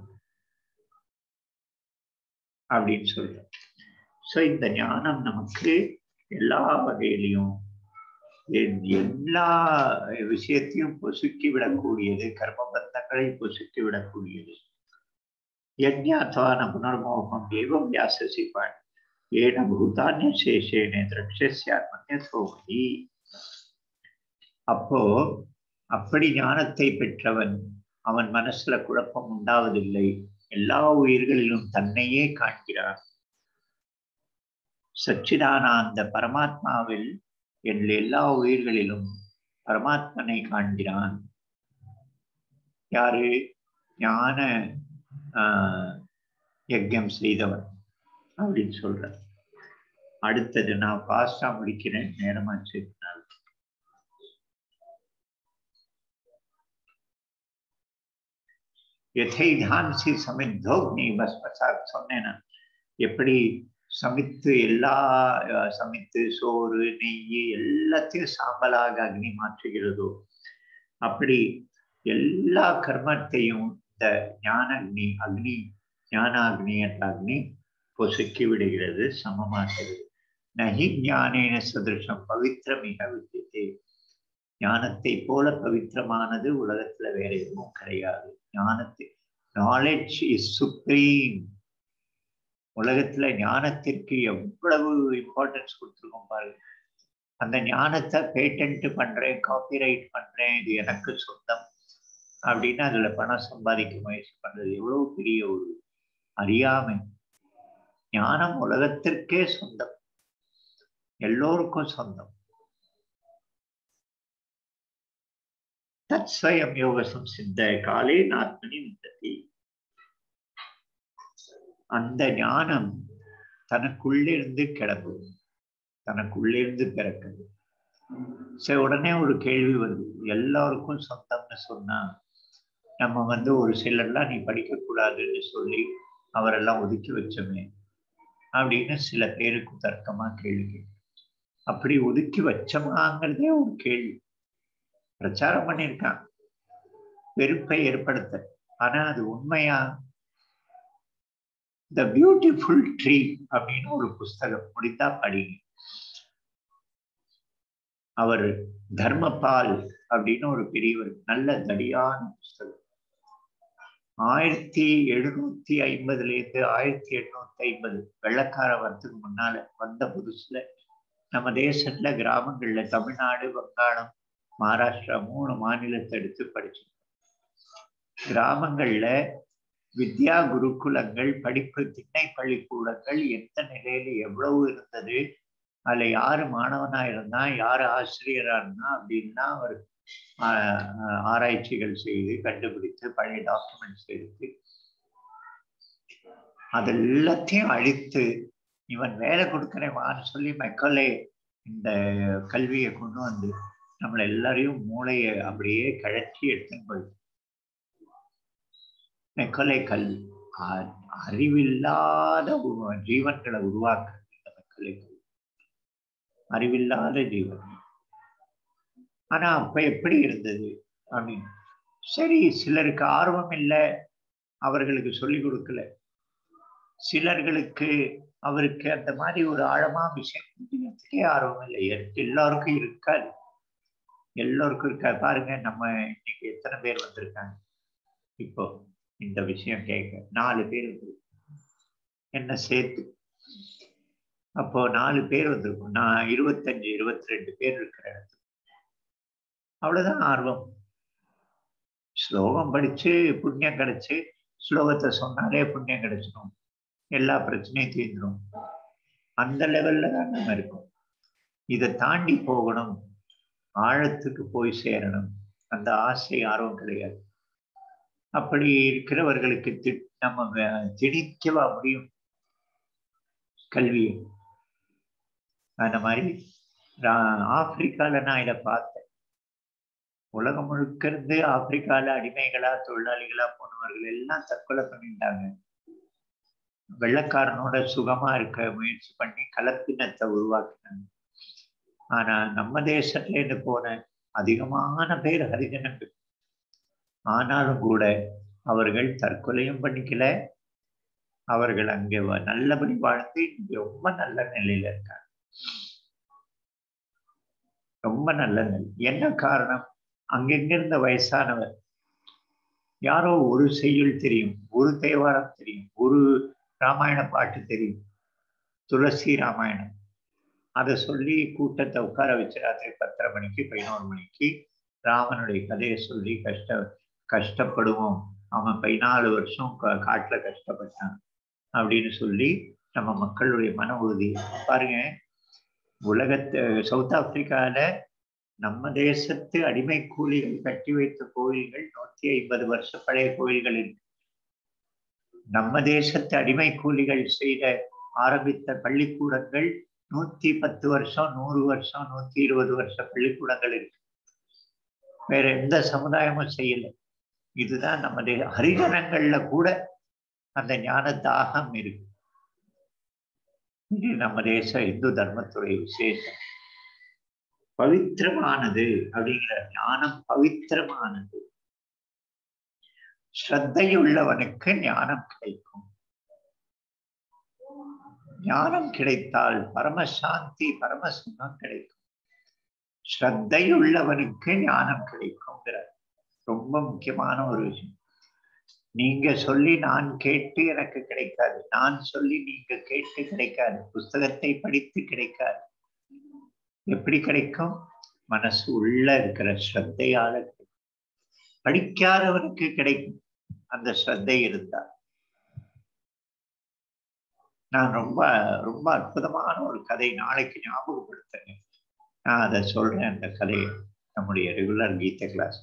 A: அப்படின்னு சொல்ற சோ இந்த ஞானம் நமக்கு எல்லா வகையிலையும் எல்லா விஷயத்தையும் பொசுக்கி விடக்கூடியது கர்மபந்தங்களை பொசுக்கி விடக்கூடியது யஜ்ஞாத்வான புனர்மோகம் ஏவம் வியாசசிப்பான் ஏன பூதானிய சேஷேனே திரட்சியாத்மன்யசோமி அப்போ அப்படி ஞானத்தை பெற்றவன் அவன் மனசுல குழப்பம் உண்டாவதில்லை எல்லா உயிர்களிலும் தன்னையே காண்கிறான் சச்சிதானந்த பரமாத்மாவில் என் எல்லா உயிர்களிலும் பரமாத்மனை காண்கிறான் யாரு ஞான ஆஹ் யஜ்யம் செய்தவன் அப்படின்னு சொல்ற அடுத்தது நான் பாஸ்டா முடிக்கிறேன் நேரமாச்சு எதைதான்சி சமித்தோக்னி பஸ் பிரசாத் சொன்னேன் எப்படி சமைத்து எல்லா சமைத்து சோறு நெய் எல்லாத்தையும் சாம்பலாக அக்னி மாற்றுகிறதோ அப்படி எல்லா கர்மத்தையும் இந்த ஞான அக்னி அக்னி ஞானாக்னி என்ற அக்னி பொசுக்கி விடுகிறது சமமாகிறது நகி ஞானேன சதிருஷம் பவித்திரமிக வித்தியதே ஞானத்தை போல பவித்திரமானது உலகத்துல வேற எதுவும் கிடையாது ஞானத்தை நாலேஜ் இஸ் சுப்ரீம் உலகத்துல ஞானத்திற்கு எவ்வளவு இம்பார்ட்டன்ஸ் கொடுத்துருக்கோம் பாருங்க அந்த ஞானத்தை பேட்டன்ட் பண்றேன் காப்பிரைட் பண்றேன் இது எனக்கு சொந்தம் அப்படின்னு அதுல பணம் சம்பாதிக்க முயற்சி பண்றது எவ்வளவு பெரிய ஒரு அறியாமை ஞானம் உலகத்திற்கே சொந்தம் எல்லோருக்கும் சொந்தம் தத்ஸ்வயம் யோகசம் சித்த காலே நாத்மனி விந்ததி அந்த ஞானம் தனக்குள்ளிருந்து கிளம்புது தனக்குள்ளிருந்து பிறக்குது சரி உடனே ஒரு கேள்வி வருது எல்லாருக்கும் சொந்தம்னு சொன்னா நம்ம வந்து ஒரு சிலர்லாம் நீ படிக்கக்கூடாதுன்னு சொல்லி அவரெல்லாம் ஒதுக்கி வச்சோமே அப்படின்னு சில பேருக்கு தர்க்கமா கேள்வி கேட்கு அப்படி ஒதுக்கி வச்சோமாங்கிறதே ஒரு கேள்வி பிரச்சாரம் பண்ணியிருக்கான் வெறுப்பை ஏற்படுத்த ஆனா அது உண்மையா த பியூட்டிஃபுல் ட்ரீ அப்படின்னு ஒரு புஸ்தகம் முடித்தா படிங்க அவர் தர்மபால் அப்படின்னு ஒரு பெரியவர் நல்ல தடியான புஸ்தகம் ஆயிரத்தி எழுநூத்தி ஐம்பதுல இருந்து ஆயிரத்தி எண்ணூத்தி ஐம்பது வெள்ளக்கார வரத்துக்கு முன்னால வந்த புதுசுல நம்ம தேசத்துல கிராமங்கள்ல தமிழ்நாடு வங்காளம் மகாராஷ்டிரா மூணு மாநிலத்தை எடுத்து படிச்சோம் கிராமங்கள்ல வித்யா குருகுலங்கள் படிப்பு திண்ணை பள்ளிக்கூடங்கள் எந்த நிலையில எவ்வளவு இருந்தது அதுல யாரு மாணவனா இருந்தா யாரு ஆசிரியரா இருந்தா அப்படின்னா அவர் ஆராய்ச்சிகள் செய்து கண்டுபிடித்து பழைய டாக்குமெண்ட்ஸ் எடுத்து அதெல்லாத்தையும் அழித்து இவன் வேலை கொடுக்குறேவான்னு சொல்லி மெக்கலே இந்த கல்வியை கொண்டு வந்து நம்மளை எல்லாரையும் மூளையை அப்படியே கழற்றி எடுத்துன்னு போய் மெக்கலை கல்வி அறிவில்லாத ஜீவன்களை உருவாக்க இந்த மெக்கலை கல்வி அறிவில்லாத ஜீவன் ஆனா அப்ப எப்படி இருந்தது அப்படின்னு சரி சிலருக்கு ஆர்வம் இல்லை அவர்களுக்கு சொல்லி கொடுக்கல சிலர்களுக்கு அவருக்கு அந்த மாதிரி ஒரு ஆழமா விஷயம் புரியறதுக்கே ஆர்வம் இல்லை எல்லாருக்கும் இருக்காது எல்லோருக்கும் இருக்காது பாருங்க நம்ம இன்னைக்கு எத்தனை பேர் வந்திருக்காங்க இப்போ இந்த விஷயம் கேட்க நாலு பேர் வந்திருக்காங்க என்ன சேர்த்து அப்போ நாலு பேர் வந்திருக்கும் நான் இருபத்தஞ்சு இருபத்தி ரெண்டு பேர் இருக்கிற இடத்துல அவ்வளவுதான் ஆர்வம் ஸ்லோகம் படிச்சு புண்ணியம் கிடைச்சு ஸ்லோகத்தை சொன்னாலே புண்ணியம் கிடைச்சிடும் எல்லா பிரச்சனையும் தீர்ந்துடும் அந்த லெவல்ல தான் நம்ம இருக்கோம் இதை தாண்டி போகணும் ஆழத்துக்கு போய் சேரணும் அந்த ஆசை ஆர்வம் கிடையாது அப்படி இருக்கிறவர்களுக்கு தி நம்ம திணிக்கவா முடியும் கல்வியை அந்த மாதிரி ஆப்பிரிக்கால நான் இதை பார்த்தேன் உலகம் முழுக்க இருந்து ஆப்பிரிக்கால அடிமைகளா தொழிலாளிகளா போனவர்கள் எல்லாம் தற்கொலை பண்ணிட்டாங்க வெள்ளக்காரனோட சுகமா இருக்க முயற்சி பண்ணி கலப்பினத்தை உருவாக்கினாங்க ஆனா நம்ம தேசத்துல இருந்து போன அதிகமான பேர் ஹரிஜனங்கள் ஆனாலும் கூட அவர்கள் தற்கொலையும் பண்ணிக்கல அவர்கள் அங்கே நல்லபடி வாழ்ந்து ரொம்ப நல்ல நிலையில இருக்காங்க ரொம்ப நல்ல நிலை என்ன காரணம் அங்கெங்க இருந்த வயசானவர் யாரோ ஒரு செய்யுள் தெரியும் ஒரு தேவாரம் தெரியும் ஒரு ராமாயண பாட்டு தெரியும் துளசி ராமாயணம் அதை சொல்லி கூட்டத்தை உட்கார வச்சு ராத்திரி பத்தரை மணிக்கு பதினோரு மணிக்கு ராமனுடைய கதையை சொல்லி கஷ்ட கஷ்டப்படுவோம் அவன் பதினாலு வருஷம் காட்டுல கஷ்டப்பட்டான் அப்படின்னு சொல்லி நம்ம மக்களுடைய மன உறுதி பாருங்க உலகத்து சவுத் ஆப்பிரிக்கால நம்ம தேசத்து அடிமை கூலிகள் கட்டி வைத்த கோயில்கள் நூத்தி ஐம்பது வருஷ பழைய கோயில்கள் இருக்கு நம்ம தேசத்து அடிமை கூலிகள் செய்த ஆரம்பித்த பள்ளிக்கூடங்கள் நூத்தி பத்து வருஷம் நூறு வருஷம் நூத்தி இருபது வருஷ பள்ளிக்கூடங்கள் இருக்கு வேற எந்த சமுதாயமும் செய்யல இதுதான் நம்ம ஹரிஜனங்கள்ல கூட அந்த ஞான தாகம் இருக்கு இது நம்ம தேச இந்து தர்மத்துடைய விசேஷம் பவித்திரமானது அப்படிங்கிற ஞானம் பவித்திரமானது ஸ்ரத்தையுள்ளவனுக்கு ஞானம் கிடைக்கும் ஞானம் கிடைத்தால் பரமசாந்தி பரமசுகம் கிடைக்கும் ஸ்ரத்தையுள்ளவனுக்கு ஞானம் கிடைக்கும்ங்கிறார் ரொம்ப முக்கியமான ஒரு விஷயம் நீங்க சொல்லி நான் கேட்டு எனக்கு கிடைக்காது நான் சொல்லி நீங்க கேட்டு கிடைக்காது புஸ்தகத்தை படித்து கிடைக்காது எப்படி கிடைக்கும் மனசு உள்ள இருக்கிற ஸ்ரத்தையால கிடைக்கும் படிக்காதவனுக்கு கிடைக்கும் அந்த ஸ்ரத்தை இருந்தால் நான் ரொம்ப ரொம்ப அற்புதமான ஒரு கதை நாளைக்கு ஞாபகப்படுத்துறேன் நான் அதை சொல்றேன் அந்த கதையை நம்முடைய ரெகுலர் கீத கிளாஸ்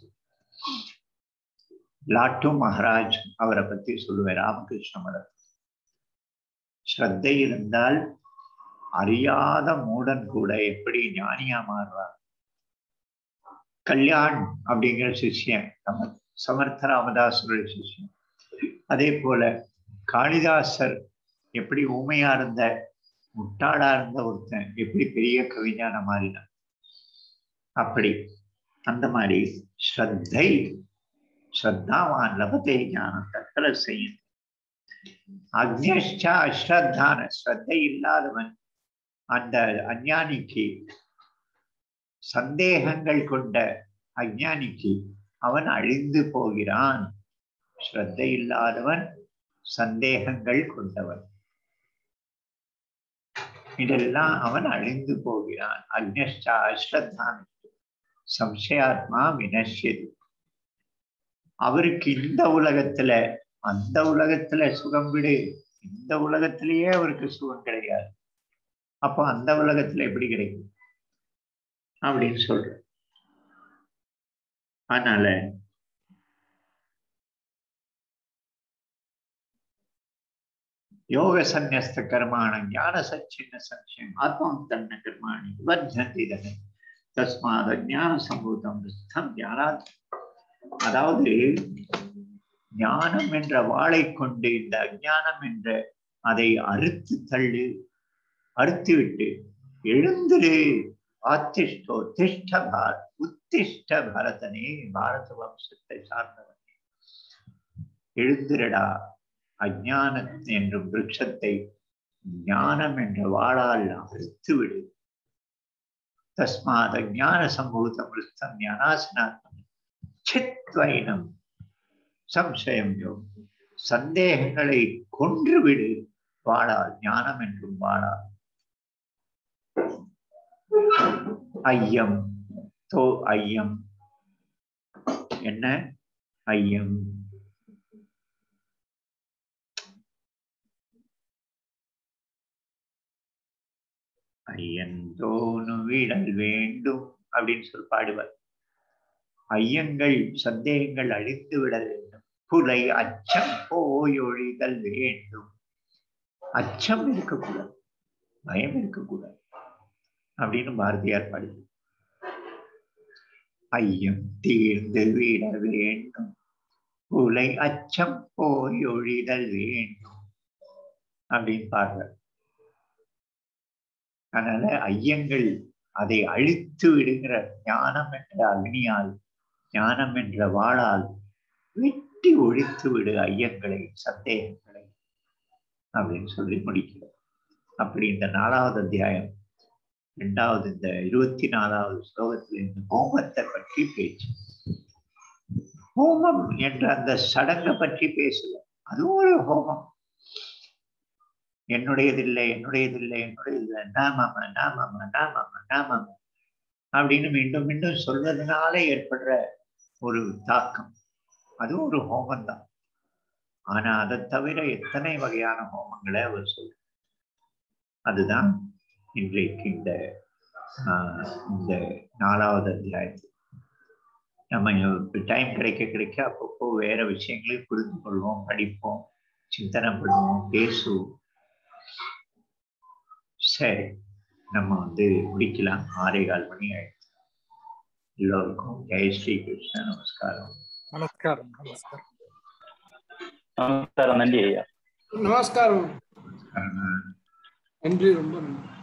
A: லாட்டு மகாராஜ் அவரை பத்தி சொல்லுவேன் ராமகிருஷ்ண மடர் ஸ்ரத்தை இருந்தால் அறியாத மூடன் கூட எப்படி ஞானியா மாறுறார் கல்யாண் அப்படிங்கிற சிஷ்யன் நம்ம சமர்த்த ராமதாசருடைய சிஷ்யன் அதே போல காளிதாசர் எப்படி ஊமையா இருந்த முட்டாளா இருந்த ஒருத்தன் எப்படி பெரிய கவிஞான மாறினான் அப்படி அந்த மாதிரி ஸ்ரத்தை ஸ்ரத்தாவான் லபத்தை ஞானம் தக்கல செய்யும் அக்னேஷ்டா அஸ்ரத்தான ஸ்ரத்தை இல்லாதவன் அந்த அஞ்ஞானிக்கு சந்தேகங்கள் கொண்ட அஞ்ஞானிக்கு அவன் அழிந்து போகிறான் ஸ்ரத்தை இல்லாதவன் சந்தேகங்கள் கொண்டவன் இதெல்லாம் அவன் அழிந்து போகிறான் அக்னஷ்டா அஸ்ரத்தான் சம்சயாத்மா வினஷ்யது அவருக்கு இந்த உலகத்துல அந்த உலகத்துல சுகம் விடு இந்த உலகத்திலேயே அவருக்கு சுகம் கிடையாது அப்போ அந்த உலகத்துல எப்படி கிடைக்கும் அப்படின்னு சொல்ற அதனால யோக சந்நியஸ்த கர்மான ஞான சச்சின்ன சச்சியம் ஆத்மம் தன்ன கர்மாணி வர்ஜந்தி தனை தஸ்மாத ஞான சம்பூதம் நிஸ்தம் ஞானாத் அதாவது ஞானம் என்ற வாளை கொண்டு இந்த அஞ்ஞானம் என்ற அதை அறுத்து தள்ளு அறுத்து விட்டு எழுந்திரு ஆத்திஷ்டோ திஷ்ட பார் உத்திஷ்ட பரதனே பாரத வம்சத்தை சார்ந்தவனே எழுந்திரடா அஞ்ஞானம் என்றும் விருட்சத்தை ஞானம் என்ற வாழால் அறுத்து விடு தஸ்மாத் அஜான சம்பூதம் விருத்தம் ஞானாசனாத்மன் சித்வைனம் சம்சயம் யோ சந்தேகங்களை கொன்றுவிடு வாழால் ஞானம் என்றும் வாழால் ஐயம் தோ ஐயம் என்ன ஐயம் ஐயந்தோனு வீடல் வேண்டும் அப்படின்னு சொல்லி பாடுவார் ஐயங்கள் சந்தேகங்கள் அழித்து விட வேண்டும் புலை அச்சம் போயொழிதல் வேண்டும் அச்சம் இருக்கக்கூடாது பயம் இருக்கக்கூடாது அப்படின்னு பாரதியார் பாடுவார் ஐயம் தீர்ந்து விட வேண்டும் புலை அச்சம் போயொழிதல் வேண்டும் அப்படின்னு பாடுறார் அதனால ஐயங்கள் அதை அழித்து விடுகிற ஞானம் என்ற அக்னியால் ஞானம் என்ற வாளால் வெட்டி ஒழித்து விடு ஐயங்களை சந்தேகங்களை அப்படின்னு சொல்லி முடிக்கிறார் அப்படி இந்த நாலாவது அத்தியாயம் இரண்டாவது இந்த இருபத்தி நாலாவது ஸ்லோகத்தில் இந்த ஹோமத்தை பற்றி பேச்சு ஹோமம் என்ற அந்த சடங்கை பற்றி பேசல அது ஒரு ஹோமம் என்னுடையதில்லை என்னுடையதில்லை என்னுடையதில்லை நாமம நாமம நாமம நாமம அப்படின்னு மீண்டும் மீண்டும் சொல்வதனால ஏற்படுற ஒரு தாக்கம் அது ஒரு ஹோமம் தான் ஆனா அதை தவிர எத்தனை வகையான ஹோமங்களை அவர் சொல்ற அதுதான் இன்றைக்கு இந்த இந்த நாலாவது அத்தியாயத்தில் நம்ம டைம் கிடைக்க கிடைக்க அப்பப்போ வேற விஷயங்களை புரிந்து கொள்வோம் படிப்போம் சிந்தனை பண்ணுவோம் பேசுவோம் சரி நம்ம வந்து முடிக்கலாம் ஆறே கால் மணி ஆயிடுச்சு எல்லோருக்கும் ஜெய் ஸ்ரீ கிருஷ்ண நமஸ்காரம்
B: நமஸ்காரம் நமஸ்காரம்
C: நமஸ்காரம் நன்றி ஐயா
B: நமஸ்காரம்
A: ஆஹ்
B: நன்றி ரொம்ப நன்றி